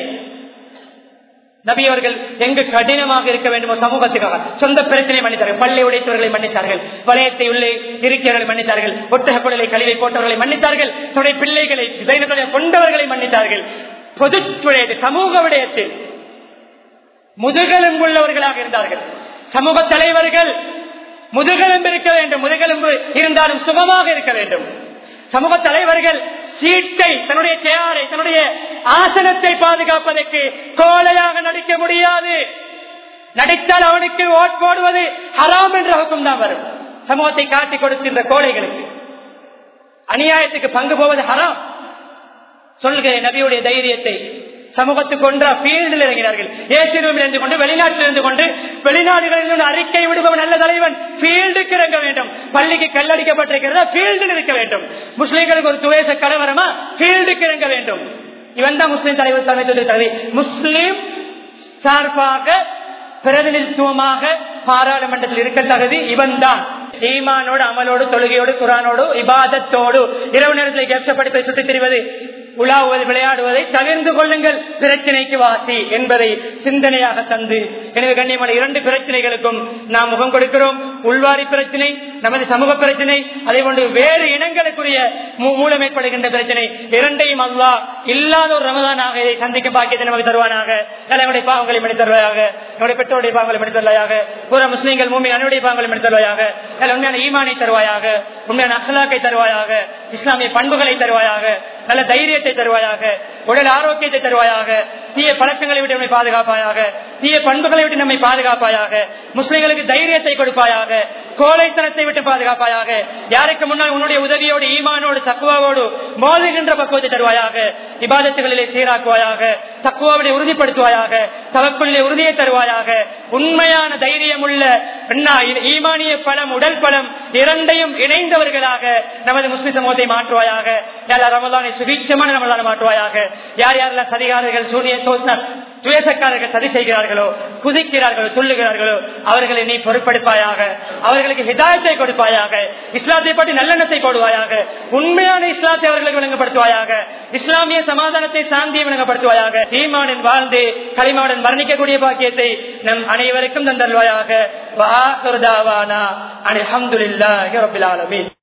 A: நபி அவர்கள் எங்கு கடினமாக இருக்க வேண்டுமோ சமூகத்துக்காக சொந்த பிரச்சனை மன்னித்தார்கள் பள்ளி உடைத்தவர்களை மன்னித்தார்கள் வலயத்தை உள்ளே இருக்கிறவர்களை மன்னித்தார்கள் ஒட்டக குடலை கழிவை போட்டவர்களை மன்னித்தார்கள் துணை பிள்ளைகளை கொண்டவர்களை மன்னித்தார்கள் பொது சமூக விடயத்தில் முதுகெலும்பு உள்ளவர்களாக இருந்தார்கள் சமூக தலைவர்கள் முதுகெலும்பு இருக்க வேண்டும் முதுகெலும்பு இருந்தாலும் சுகமாக இருக்க வேண்டும் சமூக தலைவர்கள் சீட்டை தன்னுடைய சேரை தன்னுடைய ஆசனத்தை பாதுகாப்பதற்கு கோலையாக நடிக்க முடியாது நடித்தால் அவனுக்கு ஓட் போடுவது ஹராம் என்ற ஹுக்கும் தான் வரும் சமூகத்தை காட்டி கொடுக்கின்ற கோழைகளுக்கு அநியாயத்துக்கு பங்கு போவது ஹராம் சொல்கிறேன் நபியுடைய தைரியத்தை சமூகத்துக்கு ஒன்றா பீல்டில் இறங்கினார்கள் ஏசிரூமில் இருந்து கொண்டு வெளிநாட்டில் இருந்து கொண்டு வெளிநாடுகளில் இருந்து அறிக்கை விடுபவன் நல்ல தலைவன் பீல்டுக்கு இறங்க வேண்டும் பள்ளிக்கு கல்லடிக்கப்பட்டிருக்கிறதா பீல்டில் இருக்க வேண்டும் முஸ்லீம்களுக்கு ஒரு துவேச கலவரமா பீல்டுக்கு இறங்க வேண்டும் இவன் தான் முஸ்லீம் தலைவர் தலைமை தகுதி முஸ்லீம் சார்பாக பிரதிநிதித்துவமாக பாராளுமன்றத்தில் இருக்க தகுதி இவன் தான் ஈமானோடு அமலோடு தொழுகையோடு குரானோடு இபாதத்தோடு இரவு நேரத்தில் கேட்சப்படுத்தி சுற்றித் திரிவது உலாவுவது விளையாடுவதை தவிர்த்து கொள்ளுங்கள் பிரச்சனைக்கு வாசி என்பதை சிந்தனையாக தந்து எனவே கண்ணியமான இரண்டு பிரச்சனைகளுக்கும் நாம் முகம் கொடுக்கிறோம் உள்வாரி பிரச்சனை நமது சமூக பிரச்சனை அதே போன்று வேறு இனங்களுக்குரிய மூ- மூலம் ஏற்படுகின்ற பிரச்சனை இரண்டையும் அல்லாஹ் இல்லாத ஒரு ரமதானாக இதை சந்திக்கும் பாக்கியத்தை நமக்கு தருவானாக நல்ல நம்முடைய பாவங்களை மணி தருவாயாக நம்முடைய பெற்றோருடைய பாவங்களை மணி தருவாயாக பூர முஸ்லீம்கள் மூமி அனுடைய பாவங்களை மணி தருவாயாக நல்ல உண்மையான ஈமானை தருவாயாக உண்மையான அஹ்லாக்கை தருவாயாக இஸ்லாமிய பண்புகளை தருவாயாக நல்ல தைரியத்தை தருவாயாக உடல் ஆரோக்கியத்தை தருவாயாக தீய பழக்கங்களை விட்டு நம்மை பாதுகாப்பாயாக தீய பண்புகளை விட்டு நம்மை பாதுகாப்பாயாக முஸ்லிம்களுக்கு தைரியத்தை கொடுப்பாயாக கோழைத்தனத்தை விட்டு பாதுகாப்பாயாக யாருக்கு முன்னால் உன்னுடைய உதவியோடு ஈமானோடு தக்குவாவோடு மோதுகின்ற பக்குவத்தை தருவாயாக இபாதத்துகளிலே சீராக்குவாயாக தக்குவாவிலே உறுதிப்படுத்துவாயாக தவக்குள்ளே உறுதியை தருவாயாக உண்மையான தைரியம் உள்ள அண்ணா, ஈமானிய பலம் உடல் பலம் இரண்டையும் இணைந்தவர்களாக நமது முஸ்லிம் சமூகத்தை மாற்றுவாயாக யார் ரமலானை சுபீட்சமான ரமலானை மாற்றுவாயாக யார் யாரெல்லாம் சதிகாரர்கள் சூரிய தோற்ற துவேசக்காரர்கள் சதி செய்கிறார்களோ குதிக்கிறார்களோ துள்ளுகிறார்களோ அவர்களை நீ பொறுப்படுப்பாயாக அவர்களுக்கு ஹிதாயத்தை கொடுப்பாயாக இஸ்லாத்தை பற்றி நல்லெண்ணத்தை போடுவாயாக உண்மையான இஸ்லாத்தை அவர்களுக்கு விளங்கப்படுத்துவாயாக இஸ்லாமிய சமாதானத்தை சாந்தியை விளங்கப்படுத்துவாயாக ஈமானின் வாழ்ந்து களிமாவுடன் மரணிக்கக்கூடிய பாக்கியத்தை நம் அனைவருக்கும் தந்தல்வாயாக அலமதுல்லா